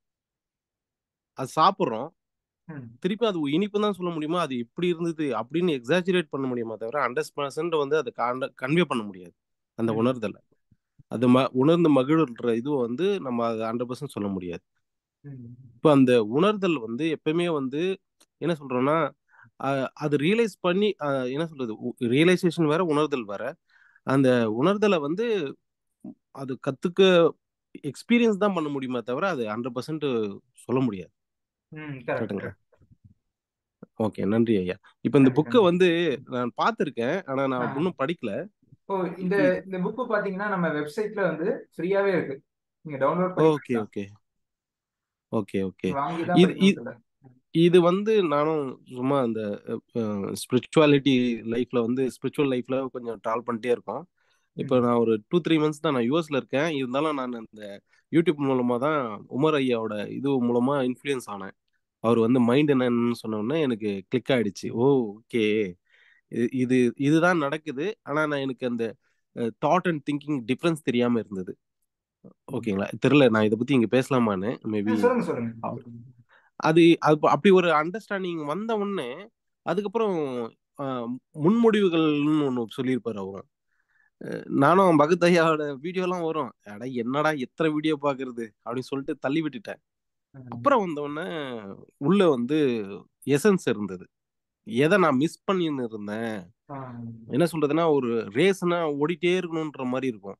அது சாப்பிட்றோம் ம் திருப்பி அது இனிப்பு தான் சொல்ல முடியுமா அது இப்படி இருந்தது அப்படின்னு எக்ஸாஜுரேட் பண்ண முடியுமா தவிர ஹண்ட்ரட் பர்சன்ட் வந்து அதை கன்வே பண்ண முடியாது அந்த ம் உணர்தலை அது ம உணர்ந்து மகிழ்ற இது வந்து நம்ம அது ஹண்ட்ரட் பர்சன்ட் சொல்ல முடியாது ம் இப்போ அந்த உணர்தல் வந்து எப்பயுமே வந்து என்ன சொல்றோம்னா அஹ், அது ரியலைஸ் பண்ணி அஹ், என்ன சொல்றது ரியலைசேஷன் வேற உணர்தல் வேற அந்த உணர்தலை வந்து அது கத்துக்க எக்ஸ்பீரியன்ஸ் தான் பண்ண முடியுமே தவிர அது ஹண்ட்ரட் பர்சன்ட் சொல்ல முடியாது ம் கரெக்ட் கரெக்டுங்களா கரெக்ட் ஓகே நன்றி ஐயா இப்போ இந்த நன்றி புக்கை நன்றி வந்து நான் பார்த்துருக்கேன் ஆனா ஆ நான் இன்னும் படிக்கல ஓ இந்த இ- இந்த புக்கு பாத்தீங்கன்னா நம்ம வெப்சைட்ல வந்து ஃப்ரீயாவே இருக்கு நீங்க டவுன்லோட் பண்ணி ஓகே படிக்கலாம் ஓகே ஓகே ஓகே வாங்கி தான் இது படிக்கணும் இது சொல்ல இது வந்து நானும் சும்மா அந்த ஸ்பிரிச்சுவாலிட்டி லைஃப்ல வந்து ஸ்பிரிச்சுவல் லைஃப்ல கொஞ்சம் ட்ராவல் பண்ணிட்டே இருக்கோம் இப்போ ம் நான் ஒரு டூ த்ரீ மந்த்ஸ் தான் நான் யூஎஸ்ல இருக்கேன் இருந்தாலும் நான் அந்த யூடியூப் மூலமா தான் உமர் ஐயாவோட இது மூலமா இன்ஃப்ளூயன்ஸ் ஆனேன் அவர் வந்து மைண்ட் என்னன்னு சொன்ன உடனே எனக்கு கிளிக் ஆயிடுச்சு ஓ ஓகே இது இதுதான் நடக்குது ஆனா நான் எனக்கு அந்த தாட் அண்ட் திங்கிங் டிஃப்ரென்ஸ் தெரியாம இருந்தது ம். ஓகேங்களா தெரியல நான் இதை பத்தி இங்க பேசலாமான்னு ஆ, மேபி சொல்லுங்க சொல்லுங்க சொல்லுங்க. அது அது அப்படி ஒரு அண்டர்ஸ்டாண்டிங் வந்த உடனே அதுக்கப்புறம் ஆஹ், முன்முடிவுகள்னு ஒன்று சொல்லியிருப்பாரு அவங்க அஹ், நானும் பகத் ஐயாவோட வீடியோலாம் வரும் அட என்னடா எத்தனை வீடியோ பார்க்கறது அப்படின்னு சொல்லிட்டு தள்ளி விட்டுட்டேன் ம். அப்புறம் வந்த உடனே உள்ள வந்து எசன்ஸ் இருந்தது எதை நான் மிஸ் பண்ணின்னு இருந்தேன் ஆ, என்ன சொல்றதுன்னா ஒரு ரேஸ்னா ஓடிட்டே இருக்கணுன்ற மாதிரி இருக்கும்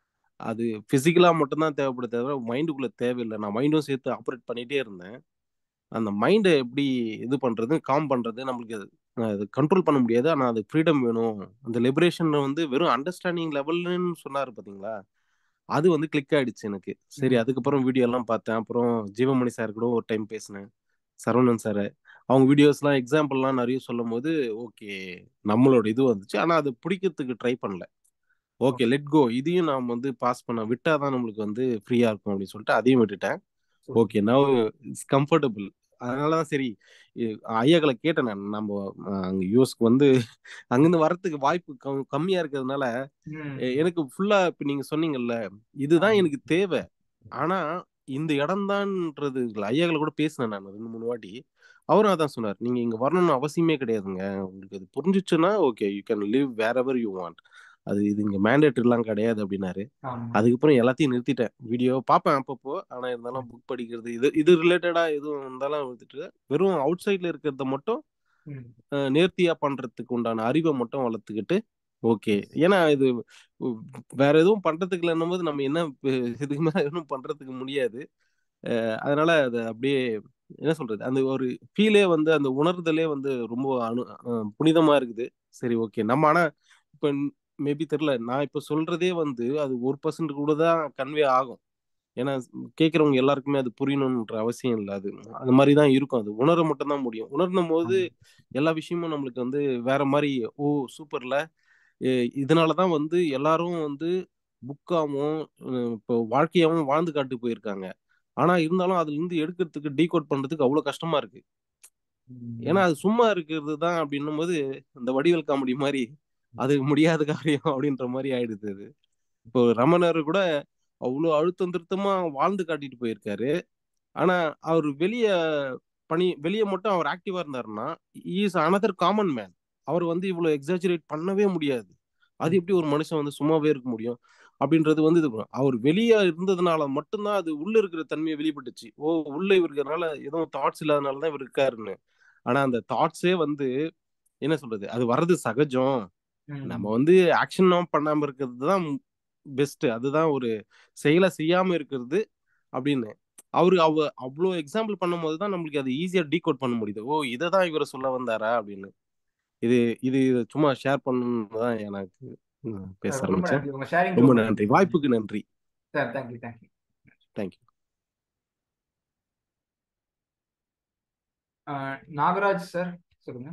அது பிசிக்கலா மட்டும்தான் தேவைப்படுது தவிர மைண்டுக்குள்ள தேவையில்லை நான் மைண்டும் சேர்த்து ஆப்ரேட் பண்ணிட்டே இருந்தேன் அந்த மைண்டை எப்படி இது பண்றது காம் பண்றது நம்மளுக்கு அது அது கண்ட்ரோல் பண்ண முடியாது ஆனா அது ஃப்ரீடம் வேணும் அந்த லிபரேஷன் வந்து வெறும் அண்டர்ஸ்டாண்டிங் லெவல்னு சொன்னாரு பாத்தீங்களா அது வந்து கிளிக் ஆயிடுச்சு எனக்கு சரி ம். அதுக்கப்புறம் வீடியோ எல்லாம் பார்த்தேன் அப்புறம் ஜீவமணி சார் கூட ஒரு டைம் பேசினேன் சரவணன் சார் அவங்க வீடியோஸ்லாம் எக்ஸாம்பிள்லாம் நிறைய சொல்லும் போது ஓகே நம்மளோட இது வந்துச்சு ஆனா அது பிடிக்கிறதுக்கு ட்ரை பண்ணல ஓகே லெட் கோ இதையும் நாம் வந்து பாஸ் பண்ண விட்டாதான் நம்மளுக்கு வந்து ஃப்ரீயா இருக்கும் அப்படின்னு சொல்லிட்டு அதையும் விட்டுட்டேன் super okay now it's comfortable அதனால தான் சரி இ- ஐயாக்களை கேட்டேன் நான் நம்ம அஹ், அங்க யூஎஸ்க்கு வந்து அங்கிருந்து வரத்துக்கு வாய்ப்பு கம் கம்மியா இருக்கிறதுனால ம் எ- எனக்கு ஃபுல்லா இப்ப நீங்க சொன்னீங்கல்ல இதுதான் ஆமா எனக்கு தேவை ஆனா இந்த இடம்தான்ன்றது ஐயாக்களை கூட பேசினேன் நான் ரெண்டு மூணு வாட்டி அவரும் அதான் சொன்னார் நீங்க இங்க வரணும்னு அவசியமே கிடையாதுங்க உங்களுக்கு அது புரிஞ்சுச்சுன்னா okay you can live wherever you want அது இது இங்க மேண்டேட்டரிலாம் கிடையாது அப்படின்னாரு ஆமா அதுக்கப்புறம் எல்லாத்தையும் நிறுத்திட்டேன் வீடியோ பார்ப்பேன் அப்பப்போ ஆனா இருந்தாலும் புக் படிக்கிறது இது இது ரிலேட்டடா எதுவும் இருந்தாலும் விட்டுட்டு வெறும் அவுட் சைட்ல இருக்கிறத மட்டும் ம் அஹ், நேர்த்தியா பண்றதுக்கு உண்டான அறிவை மட்டும் வளர்த்துக்கிட்டு ஓகே ஏன்னா இது உ- வேற எதுவும் பண்றதுக்கு இல்லைன்னும் போது நம்ம என்ன இப்ப இதுக்கு மேல எதுவும் பண்றதுக்கு முடியாது அஹ், அதனால அது அப்படியே என்ன சொல்றது அந்த ஒரு ஃபீலே வந்து அந்த உணர்தலே வந்து ரொம்ப அனு அஹ், புனிதமா இருக்குது சரி ஓகே நம்ம ஆனா இப்ப மேபி தெரியல நான் இப்ப சொல்றதே வந்து அது ஒரு பர்சன்ட் கூட தான் கன்வே ஆகும் ஏன்னா கேட்குறவங்க எல்லாருக்குமே அது புரியணுன்ற அவசியம் இல்லை அது அது மாதிரி தான் இருக்கும் அது உணர மட்டும் தான் முடியும் உணர்ந்தும் போது ஆமா எல்லா விஷயமும் நம்மளுக்கு வந்து வேற மாதிரி ஓ சூப்பர்ல இதனால தான் வந்து எல்லாரும் வந்து புக்காவும் இப்போ வாழ்க்கையாவும் வாழ்ந்து காட்டு போயிருக்காங்க ஆனா இருந்தாலும் அதுல இருந்து எடுக்கிறதுக்கு டீகோட் பண்றதுக்கு அவ்வளவு கஷ்டமா இருக்கு ஏன்னா ம் அது சும்மா இருக்கிறது தான் அப்படின்னும் போது இந்த வடிவேல் காமெடி மாதிரி அது முடியாத காரியம் அப்படின்ற மாதிரி ஆயிடுது அது இப்போ ரமணர் கூட அவ்வளோ அழுத்தம் திருத்தமா வாழ்ந்து காட்டிட்டு போயிருக்காரு ஆனா அவர் வெளிய பணி வெளியே மட்டும் அவர் ஆக்டிவா இருந்தாருன்னா இஸ் அனதர் காமன் மேன் அவர் வந்து இவ்வளவு எக்ஸாஜரேட் பண்ணவே முடியாது அது எப்படி ஒரு மனுஷன் வந்து சும்மாவே இருக்க முடியும் அப்படின்றது வந்து இது பண்ணும். அவர் வெளியே இருந்ததுனால மட்டும்தான் அது உள்ள இருக்கிற தன்மையை வெளிப்பட்டுச்சு ஓ உள்ள இருக்கிறதுனால எதுவும் தாட்ஸ் இல்லாதனால தான் இவர் இருக்காருன்னு ஆனா அந்த தாட்ஸே வந்து என்ன சொல்றது அது வர்றது சகஜம் நம்ம ம் வந்து ஆக்ஷன் பண்ணாம இருக்கிறது தான் பெஸ்ட் அதுதான் ஒரு செயலை செய்யாம இருக்கிறது அப்படின்னு அவரு அவ அவ்வளோ எக்ஸாம்பிள் பண்ணும்போது தான் நம்மளுக்கு அது ஈஸியா டீகோட் பண்ண முடியுது ஓ இதை தான் இவர் சொல்ல வந்தாரா அப்படின்னு இது இது இது சும்மா ஷேர் பண்ணணும்னு தான் எனக்கு ம், பேச சார் ரொம்ப ஆரம்பிச்சேன் நன்றி உங்க ஷேரிங் ரொம்ப நன்றி வாய்ப்புக்கு நன்றி sir thank you thank you thank you Nagaraj sir சொல்லுங்க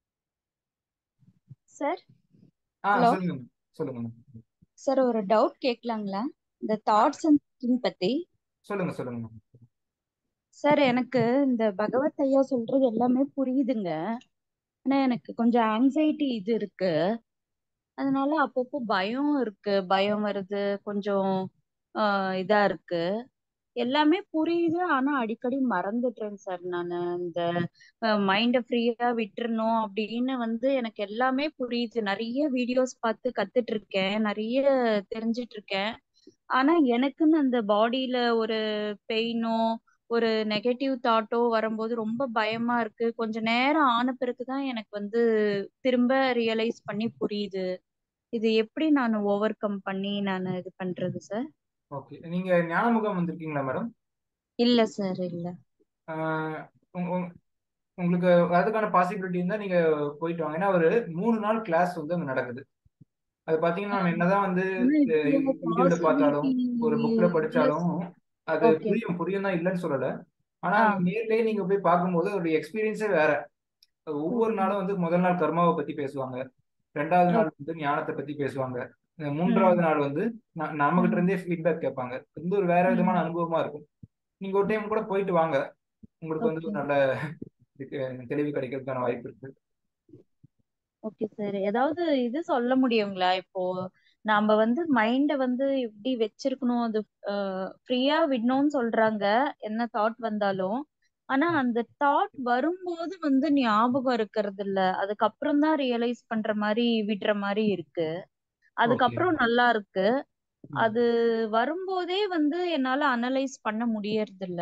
சார் ஆ Hello. சொல்லுங்க சொல்லுங்க சார் ஒரு டவுட் கேட்கலாங்களா இந்த தாட்ஸ் அண்ட் திங்கிங் பத்தி சொல்லுங்க சொல்லுங்க சார் எனக்கு இந்த பகவத் ஐயா சொல்றது எல்லாமே புரியுதுங்க ஆனா எனக்கு கொஞ்சம் ஆங்ஸைட்டி இது இருக்கு அதனால அப்பப்போ பயம் இருக்கு பயம் வருது கொஞ்சம் ஆஹ் இதா இருக்கு எல்லாமே புரியுது ஆனா அடிக்கடி மறந்துடுறேன் சார் நான் இந்த மைண்ட ஃப்ரீயா விட்டுறணும் அப்படின்னு வந்து எனக்கு எல்லாமே புரியுது நிறைய வீடியோஸ் பார்த்து கத்துட்டு இருக்கேன் நிறைய தெரிஞ்சிட்டு இருக்கேன் ஆனா எனக்குன்னு அந்த பாடியில ஒரு பெயினோ ஒரு நெகட்டிவ் தாட்டோ வரும்போது ரொம்ப பயமா இருக்கு கொஞ்ச நேரம் ஆன பிறகுதான் எனக்கு வந்து திரும்ப ரியலைஸ் பண்ணி புரியுது இது எப்படி நான் ஓவர் கம் பண்ணி நான் இது பண்றது சார் ஓகே நீங்க ஞானமுகம் வந்திருக்கீங்களா மேடம் இல்ல சார் இல்ல ஆஹ் உங்க- உங்க- உங்களுக்கு அதுக்கான பாசிபிலிட்டி இருந்தா நீங்க போயிட்டு வாங்க ஏன்னா ஒரு மூணு நாள் கிளாஸ் வந்து அங்க நடக்குது அது பாத்தீங்கன்னா நம்ம என்னதான் வந்து ஆனா இப்போ யூடியூப்ல பார்த்தாலும் ஒரு புக்ல possibility படிச்சாலும் அது Okay. புரியும் புரியும் தான் இல்லைன்னு சொல்லல ஆனா ஆ. அங்க நேர்லயே நீங்க போய் பார்க்கும்போது ஒரு எக்ஸ்பீரியன்ஸே வேற அது ஒவ்வொரு Okay. நாளும் வந்து முதல் நாள் கர்மாவை பத்தி பேசுவாங்க ரெண்டாவது நாள் வந்து ஞானத்தை பத்தி பேசுவாங்க இந்த மூன்றாவது நாள் வந்து ந- நம்ம கிட்ட இருந்தே ஃபீட்பேக் கேட்பாங்க வந்து ஒரு வேற விதமான அனுபவமா இருக்கும் நீங்க ஒரு டைம் கூட போயிட்டு வாங்க உங்களுக்கு வந்து ஒரு Okay. நல்ல இதுக்கு தெளிவு கிடைக்கிறதுக்கான வாய்ப்பு இருக்கு ஓகே சார் ஏதாவது இது சொல்ல முடியுங்களா இப்போ நாம வந்து மைண்ட வந்து எப்படி வச்சிருக்கணும் அது ஃப்ரீயா விடணும்னு சொல்றாங்க என்ன தாட் வந்தாலும் ஆனா அந்த தாட் வரும்போது வந்து ஞாபகம் இருக்கிறது இல்ல அதுக்கப்புறம் தான் ரியலைஸ் பண்ற மாதிரி விடுற மாதிரி இருக்கு அதுக்கப்புறம் நல்லா இருக்கு அது வரும்போதே வந்து என்னால அனலைஸ் பண்ண முடியறது இல்ல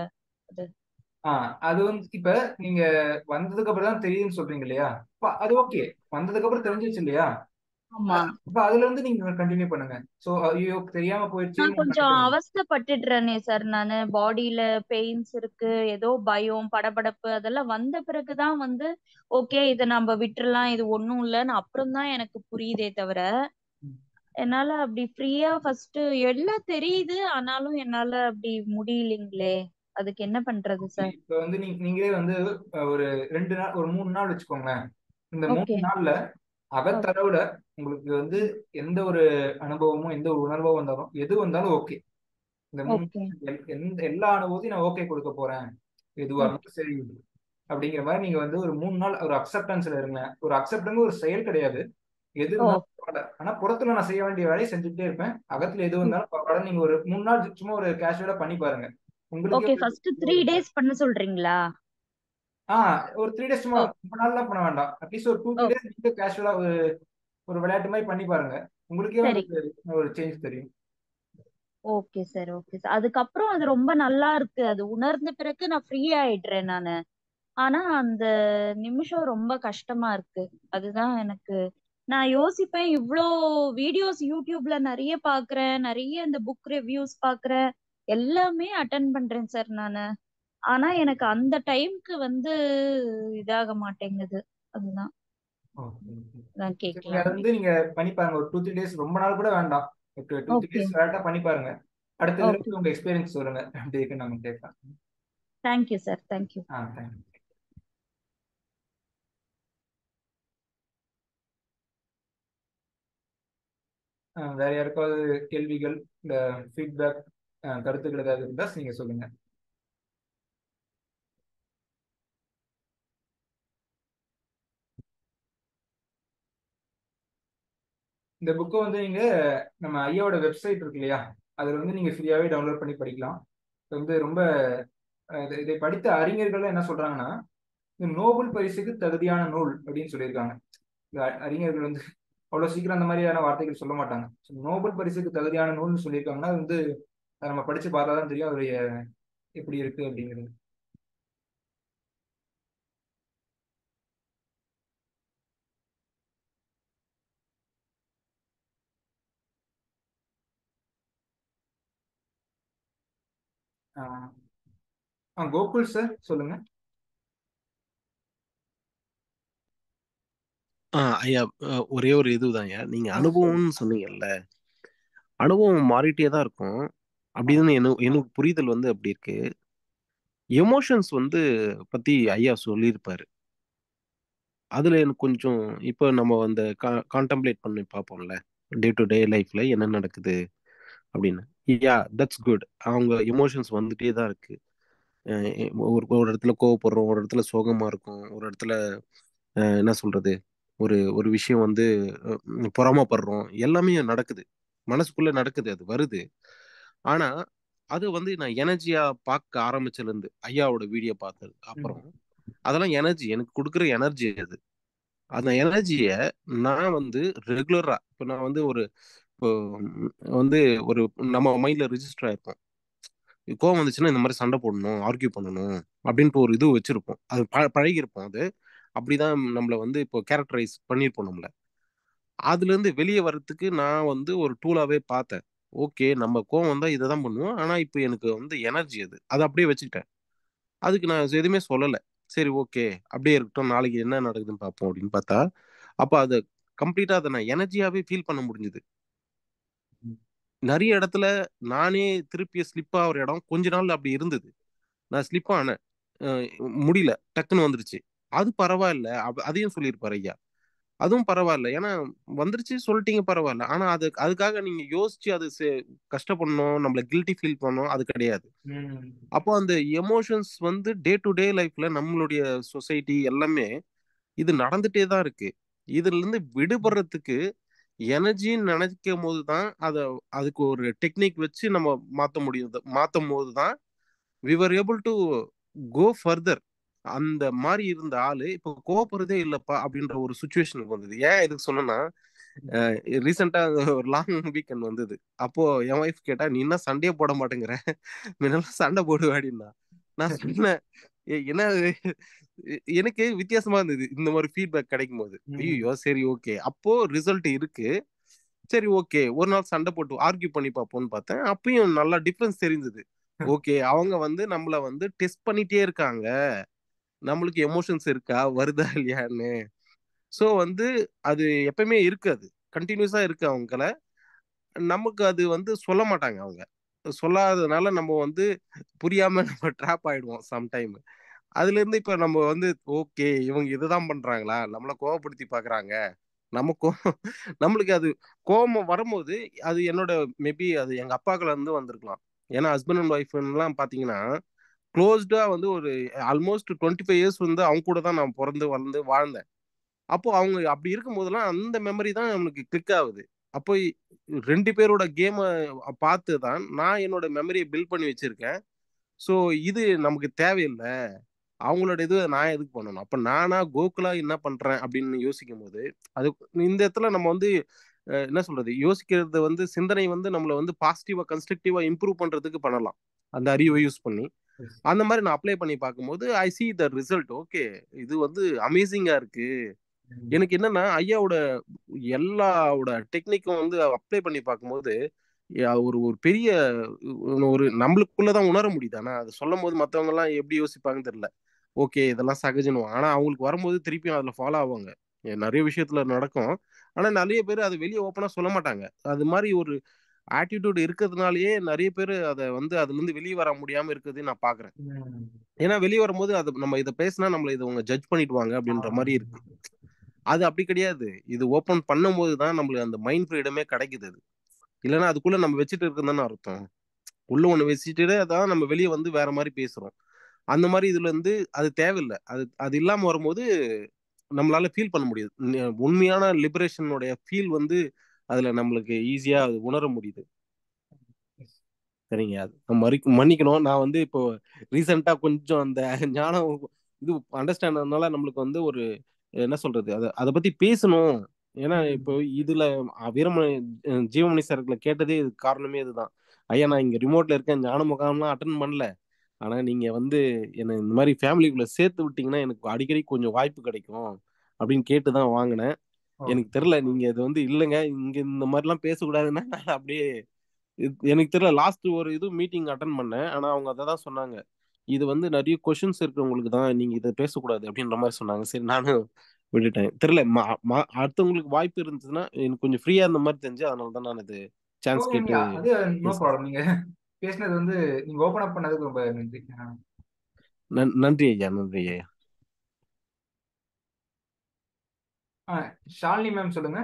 ஆ அது வந்து இப்ப நீங்க வந்ததுக்கு அப்புறம் தான் தெரியுதுன்னு சொல்றீங்க இல்லையா அப்ப அது ஓகே வந்ததுக்கு அப்புறம் தெரிஞ்சிச்சு இல்லையா ஆமா அப்ப அதுல இருந்து நீங்க கண்டினியூ பண்ணுங்க சோ ஐயோ தெரியாம போயிடுச்சு நான் கொஞ்சம் அவஸ்தைப்பட்டுடுறேனே சார் நானு பாடியில பெயின்ஸ் இருக்கு ஏதோ பயம் படபடப்பு அதெல்லாம் வந்த பிறகுதான் வந்து ஓகே இத நம்ம விட்டுறலாம் இது ஒண்ணும் இல்லைன்னு அப்புறம் தான் எனக்கு புரியுதே தவிர என்னால அப்படி ஃப்ரீயா ஃபர்ஸ்ட் எல்லாம் தெரியுது ஆனாலும் என்னால அப்படி முடியலைங்களே அதுக்கு என்ன பண்றது சார் இப்ப வந்து நீங்க நீங்களே வந்து அஹ், ஒரு ரெண்டு நாள் ஒரு மூணு நாள் வச்சுக்கோங்களேன் இந்த மூணு Okay. நாள்ல அகத்தளவுல உங்களுக்கு வந்து எந்த ஒரு அனுபவமும் எந்த ஒரு உணர்வும் வந்தாலும் எது வந்தாலும் ஓகே இந்த மூணு ஓகே எல்- எந்த எல்லா அனுபவத்தையும் நான் ஓகே கொடுக்க போறேன் எதுவா இருந்தாலும் சரி அப்படிங்கிற மாதிரி நீங்க வந்து ஒரு மூணு நாள் ஒரு அக்செப்டன்ஸ்ல இருங்க ஒரு அக்செப்டன்ஸ் ஒரு செயல் கிடையாது எது இருந்தாலும் பரவாயில்ல. ஆனா புறத்துல நான் செய்ய வேண்டிய வேலையை செஞ்சுட்டே இருப்பேன் அகத்துல எது வந்தாலும் பரவாயில்ல நீங்க ஒரு மூணு நாள் சும்மா ஒரு கேஷுவலா பண்ணி பாருங்க ஓகே உங்களுக்கு ஃபர்ஸ்ட் த்ரீ டேஸ் பண்ண சொல்றீங்களா ஆ ஒரு த்ரீ டேஸ் சும்மா ரொம்ப நாள்லாம் பண்ண வேண்டாம் அட்லீஸ்ட் ஒரு டூ த்ரீ டேஸ் நீங்க கேஷுவலா ஒரு ஒரு விளையாட்டு மாதிரி பண்ணி பாருங்க உங்களுக்கே சரி. வந்து ஒரு சேஞ்ச் தெரியும் ஓகே சார் ஓகே சார் அதுக்கப்புறம் அது ரொம்ப நல்லா இருக்கு அது உணர்ந்த பிறகு நான் ஃப்ரீ ஆயிடுறேன் நானு ஆனா அந்த நிமிஷம் ரொம்ப கஷ்டமா இருக்கு அதுதான் எனக்கு நான் யோசிப்பேன் இவ்ளோ வீடியோஸ் யூடியூப்ல நிறைய பாக்குறேன் நிறைய இந்த புக் ரிவ்யூஸ் பாக்குறேன் எல்லாமே அட்டன் பண்றேன் சார் நானு ஆனா எனக்கு அந்த டைம்க்கு வந்து இதாக மாட்டேங்குது அதுதான் ஓகே நான் நீங்க அதை கேட்கலாம் வந்து நீங்க பண்ணி பாருங்க ஒரு டூ த்ரீ டேஸ் ரொம்ப நாள் கூட வேண்டாம் ஒரு டூ த்ரீ Okay. டேஸ் கரெக்டா பண்ணி பாருங்க அடுத்தது Okay. இருந்து உங்க எக்ஸ்பீரியன்ஸ் சொல்லுங்க அப்படி இருக்கு நம்ம கேட்கலாம் தேங்க்யூ சார் தேங்க்யூ ஆ தேங்க்யூ வேற யாருக்காவது கேள்விகள் இந்த ஃபீட்பேக் கருத்துக்கள் ஏதாவது இருந்தா நீங்க சொல்லுங்க இந்த புக்கை வந்து நீங்க நம்ம ஐயாவோட வெப்சைட் இருக்கு இல்லையா அதுல வந்து நீங்க ஃப்ரீயாவே டவுன்லோட் பண்ணி படிக்கலாம் இது வந்து ரொம்ப அஹ், இது- இதை படித்த அறிஞர்கள் என்ன சொல்றாங்கன்னா இது நோபல் பரிசுக்கு தகுதியான நூல் அப்படின்னு சொல்லியிருக்காங்க இந்த அ- அறிஞர்கள் வந்து அவ்வளவு சீக்கிரம் அந்த மாதிரியான வார்த்தைகள் சொல்ல மாட்டாங்க So, நோபல் பரிசுக்கு தகுதியான நூல்னு சொல்லியிருக்காங்கன்னா அது வந்து அதை நம்ம படிச்சு பார்த்தா தான் தெரியும் அதோடைய எப்படி இருக்கு அப்படிங்கிறது ஆஹ் ஆ கோகுல் சார் சொல்லுங்க ஆ ஐயா அஹ், ஒரே ஒரு இதுதான் ஐயா நீங்க ஆ சொல்லுங்க அனுபவம்னு சொன்னீங்கல்ல அனுபவம் மாறிட்டே தான் இருக்கும் ஆ அப்படின்னு எனக்கு எனக்கு புரிதல் வந்து அப்படி இருக்கு எமோஷன்ஸ் வந்து பத்தி ஐயா சொல்லியிருப்பாரு அதுல எனக்கு கொஞ்சம் இப்போ நம்ம அந்த கான்டம்ப்ளேட் பண்ணி பார்ப்போம்ல டே டு டே லைஃப்ல என்ன நடக்குது அப்படின்னு யா தட்ஸ் குட் அவங்க எமோஷன்ஸ் வந்துட்டே தான் இருக்கு அஹ் ஒரு ஒரு இடத்துல கோவப்படுறோம் ஒரு இடத்துல சோகமா இருக்கும் ஒரு இடத்துல அஹ் என்ன சொல்றது ஒரு ஒரு விஷயம் வந்து அஹ் பொறாமைப்படுறோம் எல்லாமே நடக்குது மனசுக்குள்ள நடக்குது அது வருது ஆனா அது வந்து நான் எனர்ஜியா பார்க்க ஆரம்பிச்சதுல இருந்து ஐயாவோட வீடியோ பார்த்தது ம் அப்புறம் அதெல்லாம் எனர்ஜி எனக்கு கொடுக்குற எனர்ஜி அது அந்த எனர்ஜிய நான் வந்து ரெகுலரா இப்போ நான் வந்து ஒரு இப்போ ம், வந்து ஒரு நம்ம மைண்ட்ல ரிஜிஸ்டர் ஆயிருப்போம் கோவம் வந்துச்சுன்னா இந்த மாதிரி சண்டை போடணும் ஆர்கியூ பண்ணணும் அப்படின்ட்டு ஒரு இது வச்சிருப்போம் அது ப பழகிருப்போம் அது அப்படிதான் நம்மளை வந்து இப்போ கேரக்டரைஸ் பண்ணியிருப்போம் நம்மள அதுல இருந்து வெளியே வர்றதுக்கு நான் வந்து ஒரு டூலாவே பார்த்தேன் ஓகே நம்ம கோவம் வந்தா இதை தான் பண்ணுவோம் ஆனா இப்போ எனக்கு வந்து எனர்ஜி அது அதை அப்படியே வச்சுக்கிட்டேன் அதுக்கு நான் எதுவுமே சொல்லலை சரி ஓகே அப்படியே இருக்கட்டும் நாளைக்கு என்ன நடக்குதுன்னு பார்ப்போம் அப்படின்னு பார்த்தா அப்போ அதை கம்ப்ளீட்டா அதை நான் எனர்ஜியாவே ஃபீல் பண்ண முடிஞ்சுது ம் நிறைய இடத்துல நானே திருப்பி ஸ்லிப் ஆகிற இடம் கொஞ்ச நாள் அப்படி இருந்தது நான் ஸ்லிப் ஆனேன் அஹ் முடியல டக்குன்னு வந்துருச்சு அது பரவாயில்ல அப்ப- அதையும் சொல்லியிருப்பாரு ஐயா அதுவும் பரவாயில்ல ஏன்னா வந்துருச்சு சொல்லிட்டீங்க பரவாயில்ல ஆனா அது அதுக்காக நீங்க யோசிச்சு அது சே- கஷ்டப்படணும் நம்மள கில்ட்டி ஃபீல் பண்ணணும் அது கிடையாது ம் அப்போ அந்த எமோஷன்ஸ் வந்து டே டு டே லைஃப்ல நம்மளுடைய சொசைட்டி எல்லாமே இது நடந்துட்டே தான் இருக்கு இதுல இருந்து விடுபடுறதுக்கு எனர்ஜின்னு நினைக்கும் போது தான் அதை அதுக்கு ஒரு டெக்னிக் வச்சு நம்ம மாத்த முடியும் மாத்தும் போது தான் we were able to go further அந்த மாதிரி இருந்த ஆளு இப்போ கோவப்படுறதே இல்லப்பா அப்படின்ற ஒரு சுச்சுவேஷனுக்கு வந்தது ஏன் இதுக்கு சொன்னேன்னா ரீசெண்டா ஒரு லாங் வீக்கெண்ட் வந்தது அப்போ என் ஒய்ஃப் கேட்டா நீ என்ன சண்டையே போட மாட்டேங்கிற முன்னெல்லாம் சண்டை போடுவ அப்படின்னா நான் சொன்னேன் "ஏய், என்ன இது? எனக்கு வித்தியாசமா இருந்தது இந்த மாதிரி ஃபீட்பேக் கிடைக்கும் போது ம் ஐயோ சரி ஓகே அப்போ ரிசல்ட் இருக்கு சரி ஓகே ஒரு நாள் சண்டை போட்டு ஆர்கியூ பண்ணி பார்ப்போம்னு பார்த்தேன் அப்பயும் நல்லா டிஃப்ரென்ஸ் தெரிஞ்சது ஓகே அவங்க வந்து நம்மள வந்து டெஸ்ட் பண்ணிட்டே இருக்காங்க நம்மளுக்கு எமோஷன்ஸ் இருக்கா வருதா இல்லையான்னு ஸோ வந்து அது எப்பவுமே இருக்கு அது கண்டினியூஸா இருக்கு அவங்கள நமக்கு அது வந்து சொல்ல மாட்டாங்க அவங்க சொல்லாததுனால நம்ம வந்து புரியாம நம்ம ட்ராப் ஆயிடுவோம் சம்டைம் அதுல இருந்து இப்ப நம்ம வந்து ஓகே இவங்க இதுதான் பண்றாங்களா நம்மள கோவப்படுத்தி பாக்குறாங்க நமக்கும் நம்மளுக்கு அது கோபம் வரும்போது அது என்னோட மேபி அது எங்க அப்பாக்கள் இருந்து வந்திருக்கலாம் ஏன்னா ஹஸ்பண்ட் அண்ட் ஒய்ஃப்லாம் பாத்தீங்கன்னா க்ளோஸ்டா வந்து ஒரு ஆல்மோஸ்ட் டுவெண்ட்டி ஃபைவ் இயர்ஸ் வந்து அவங்க கூட தான் நான் பிறந்து வளர்ந்து வாழ்ந்தேன் அப்போ அவங்க அப்படி இருக்கும் போதெல்லாம் அந்த மெமரி தான் நம்மளுக்கு கிளிக் ஆகுது அப்போ ரெண்டு பேரோட கேமை பார்த்து தான் நான் என்னோட மெமரியை பில்ட் பண்ணி வச்சிருக்கேன் ஸோ இது நமக்கு தேவையில்லை அவங்களோட இது நான் எதுக்கு பண்ணணும் அப்ப நானா கோகுலா என்ன பண்றேன் அப்படின்னு யோசிக்கும் போது அது இந்த இடத்துல நம்ம வந்து அஹ், என்ன சொல்றது யோசிக்கிறது வந்து சிந்தனை வந்து நம்மள வந்து பாசிட்டிவா கன்ஸ்ட்ரக்டிவா இம்ப்ரூவ் பண்றதுக்கு பண்ணலாம் அந்த அறிவை யூஸ் பண்ணி அந்த மாதிரி நான் அப்ளை பண்ணி பார்க்கும்போது I see the result okay இது வந்து அமேசிங்கா இருக்கு எனக்கு என்னன்னா ஐயாவோட எல்லாவோட டெக்னிக்கும் வந்து அப்ளை பண்ணி பார்க்கும்போது யா- ஒரு ஒரு பெரிய ஒரு நம்மளுக்குள்ளதான் உணர முடியுது ஆனா அது சொல்லும் போது மத்தவங்க எல்லாம் எப்படி யோசிப்பாங்கன்னு தெரியல ஓகே இதெல்லாம் சகஜனும் ஆனா அவங்களுக்கு வரும்போது திருப்பியும் அதுல ஃபாலோ ஆவாங்க ஏ, நிறைய விஷயத்துல நடக்கும் ஆனா நிறைய பேர் அது வெளியே ஓப்பனா சொல்ல மாட்டாங்க அது மாதிரி ஒரு ஆட்டிடியூட் இருக்கிறதுனாலயே நிறைய பேர் அதை வந்து அதுல இருந்து வெளியே வர முடியாம இருக்கிறதையும் நான் பாக்குறேன் ஏன்னா வெளியே வரும்போது அது நம்ம இதை பேசினா நம்மள இதை அவங்க ஜட்ஜ் பண்ணிடுவாங்க அப்படின்ற மாதிரி இருக்கு அது அப்படி கிடையாது இது ஓபன் பண்ணும்போது தான் நம்மளுக்கு அந்த மைண்ட் ஃப்ரீடமே கிடைக்குது அது இல்லைன்னா அதுக்குள்ள நம்ம வச்சுட்டு இருக்குன்னு அர்த்தம் உள்ள ஒண்ணு வச்சுட்டு தான் நம்ம வெளியே வந்து வேற மாதிரி பேசுறோம் அந்த மாதிரி இதுல இருந்து அது தேவையில்லை அது அது இல்லாம வரும்போது நம்மளால ஃபீல் பண்ண முடியுது ந- உண்மையான லிபரேஷனுடைய ஃபீல் வந்து அதுல நம்மளுக்கு ஈஸியா அது உணர முடியுது சரிங்க அது நம்ம மறி- மன்னிக்கணும் நான் வந்து இப்போ ரீசெண்டா கொஞ்சம் அந்த ஞானம் இது அண்டர்ஸ்டாண்ட் ஆனதுனால நம்மளுக்கு வந்து ஒரு என்ன சொல்றது அதை அதை பத்தி பேசணும் ஏன்னா இப்போ இதுல வீரமணி அஹ் ஜீவமணி சார்களை கேட்டதே இது காரணமே இதுதான் ஐயா நான் இங்க ரிமோட்ல இருக்கேன் ஞான முகாம்லாம் அட்டன் பண்ணல ஆனா நீங்க வந்து என்னை இந்த மாதிரி ஃபேமிலிக்குள்ள சேர்த்து விட்டீங்கன்னா எனக்கு அடிக்கடி கொஞ்சம் வாய்ப்பு கிடைக்கும் அப்படின்னு கேட்டு தான் வாங்கினேன் எனக்கு தெரியல நீங்க இது வந்து இல்லைங்க இங்க இந்த மாதிரிலாம் பேசக்கூடாதுன்னா நான் அப்படியே இது- எனக்கு தெரியல லாஸ்ட் ஒரு இது மீட்டிங் அட்டன் பண்ணேன் ஆனா அவங்க அதை தான் சொன்னாங்க இது வந்து நிறைய கொஷின்ஸ் இருக்கிறவங்களுக்கு தான் நீங்க இதை பேசக்கூடாது அப்படின்ற மாதிரி சொன்னாங்க சரி நானும் விட்டுட்டேன் தெரியல மா- மா- அடுத்தவங்களுக்கு வாய்ப்பு இருந்ததுன்னா எனக்கு கொஞ்சம் ஃப்ரீயா இருந்த மாதிரி தெரிஞ்சு அதனால தான் நான் இது சான்ஸ் ஓகே கேட்டு நீங்க அது நோ பேசுறேன் ப்ராப்ளம் நீங்க பேசினது வந்து நீங்க ஓபன் அப் பண்ணதுக்கு ரொம்ப நன்றி ஆ. நன்- நன்றி ஐயா நன்றி ஐயா ஆ, ஷாலினி மேம் சொல்லுங்க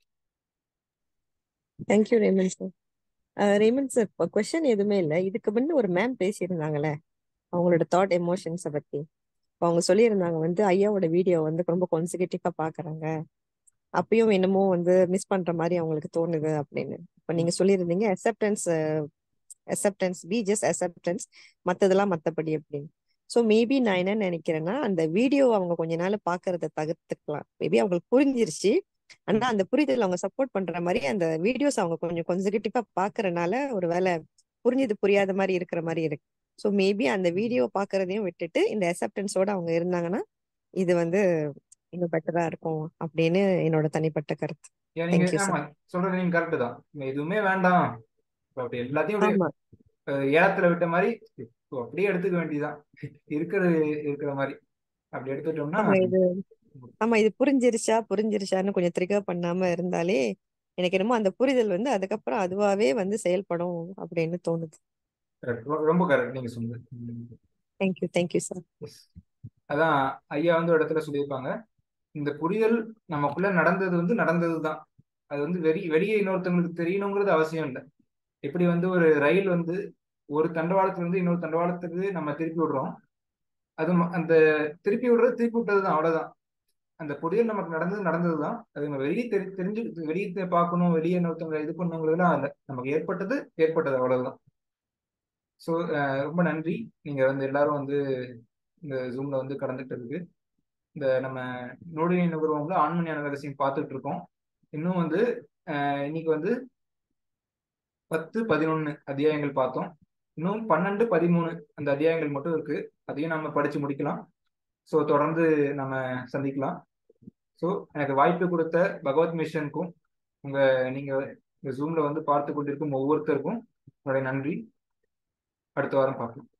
thank you Raman sir Raman sir இப்போ கொஸ்டின் எதுவுமே இல்லை இதுக்கு முன்ன ஒரு மேம் பேசியிருந்தாங்களே அவங்களோட தாட் எமோஷன்ஸை பத்தி இப்போ அவங்க சொல்லியிருந்தாங்க வந்து ஐயாவோட வீடியோ வந்து ரொம்ப consecutive-ஆ பாக்குறாங்க அப்பயும் என்னமோ வந்து மிஸ் பண்ற மாதிரி அவங்களுக்கு தோணுது அப்படின்னு இப்போ நீங்க சொல்லியிருந்தீங்க acceptance acceptance be just acceptance மத்ததெல்லாம் மத்தபடி அப்படின்னு ஸோ மேபி நான் என்ன நினைக்கிறேன்னா அந்த வீடியோ அவங்க கொஞ்ச நாள் பாக்குறத தவிர்த்துக்கலாம் மேபி அவங்களுக்கு புரிஞ்சிருச்சு ஆனா அந்த புரிதல் அவங்க சப்போர்ட் பண்ற மாதிரி அந்த வீடியோஸ் அவங்க கொஞ்சம் consecutive-ஆ பாக்குறனால ஒருவேளை புரிஞ்சது புரியாத மாதிரி இருக்கிற மாதிரி இருக்கு ஸோ மேபி அந்த வீடியோ பாக்குறதையும் விட்டுட்டு இந்த அக்செப்டன்ஸோட அவங்க இருந்தாங்கன்னா இது வந்து இன்னும் பெட்டரா இருக்கும் அப்படின்னு என்னோட தனிப்பட்ட கருத்து ஏன் நீங்க தேங்க்யூ ஆமா சார் சொல்றது நீங்க கரெக்ட் தான் நீங்க எதுவுமே வேண்டாம் இப்ப அப்படி எல்லாத்தையும் அப்படியே ஆமா அஹ், ஏலத்துல விட்ட மாதிரி இப்போ அப்படியே எடுத்துக்க வேண்டியதுதான் இருக்கிறது இருக்கிற மாதிரி அப்படி எடுத்துட்டோம்னா ஆமா இது ஆமா இது புரிஞ்சிருச்சா புரிஞ்சிருச்சான்னு கொஞ்சம் ட்ரிகர் பண்ணாம இருந்தாலே எனக்கு என்னமோ அந்த புரிதல் வந்து அதுக்கப்புறம் அதுவாவே வந்து செயல்படும் அப்படின்னு தோணுது correct. ரொ- ரொம்ப கரெக்ட் நீங்க சொன்னது ம். Thank you thank you sir Yes. அதான் ஐயா வந்து ஒரு இடத்துல சொல்லியிருப்பாங்க இந்த புரிதல் நமக்குள்ள நடந்தது வந்து நடந்தது தான் அது வந்து வெளி வெளியே இன்னொருத்தவங்களுக்கு தெரியணுங்கிறது அவசியம் இல்லை எப்படி வந்து ஒரு ரயில் வந்து ஒரு தண்டவாளத்துல இருந்து இன்னொரு தண்டவாளத்துக்கு நம்ம திருப்பி விடுறோம் அது ம- அந்த திருப்பி விடுறது திருப்பி விட்டது தான் அவ்வளவுதான் அந்த புரிதல் நமக்கு நடந்தது நடந்தது தான் அது நம்ம வெளியே தெரி தெரிஞ்சு வெளியே தெ- பார்க்கணும் வெளியே இன்னொருத்தவங்க இது பண்ணுங்கிறதுலாம் இல்லை நமக்கு ஏற்பட்டது ஏற்பட்டது அவ்வளவுதான் ஸோ ரொம்ப நன்றி நீங்க வந்து எல்லாரும் வந்து இந்த ஜூம்ல வந்து கலந்துக்கிட்டதுக்கு இந்த நம்ம நோடினை நுகர்வோம்ல ஆண்மணியான ரகசியம் பார்த்துட்டு இருக்கோம் இன்னும் வந்து அஹ், இன்னைக்கு வந்து பத்து பதினொன்னு அத்தியாயங்கள் பார்த்தோம் இன்னும் பன்னெண்டு பதிமூணு அந்த அத்தியாயங்கள் மட்டும் இருக்கு அதையும் நம்ம படிச்சு முடிக்கலாம் ஸோ தொடர்ந்து நம்ம சந்திக்கலாம் ஸோ எனக்கு வாய்ப்பு கொடுத்த பகவத் மிஷனுக்கும் உங்க நீங்க இந்த ஜூம்ல வந்து பார்த்து கொண்டிருக்கும் ஒவ்வொருத்தருக்கும் உங்களுடைய நன்றி அடுத்த வாரம் பார்க்கலாம்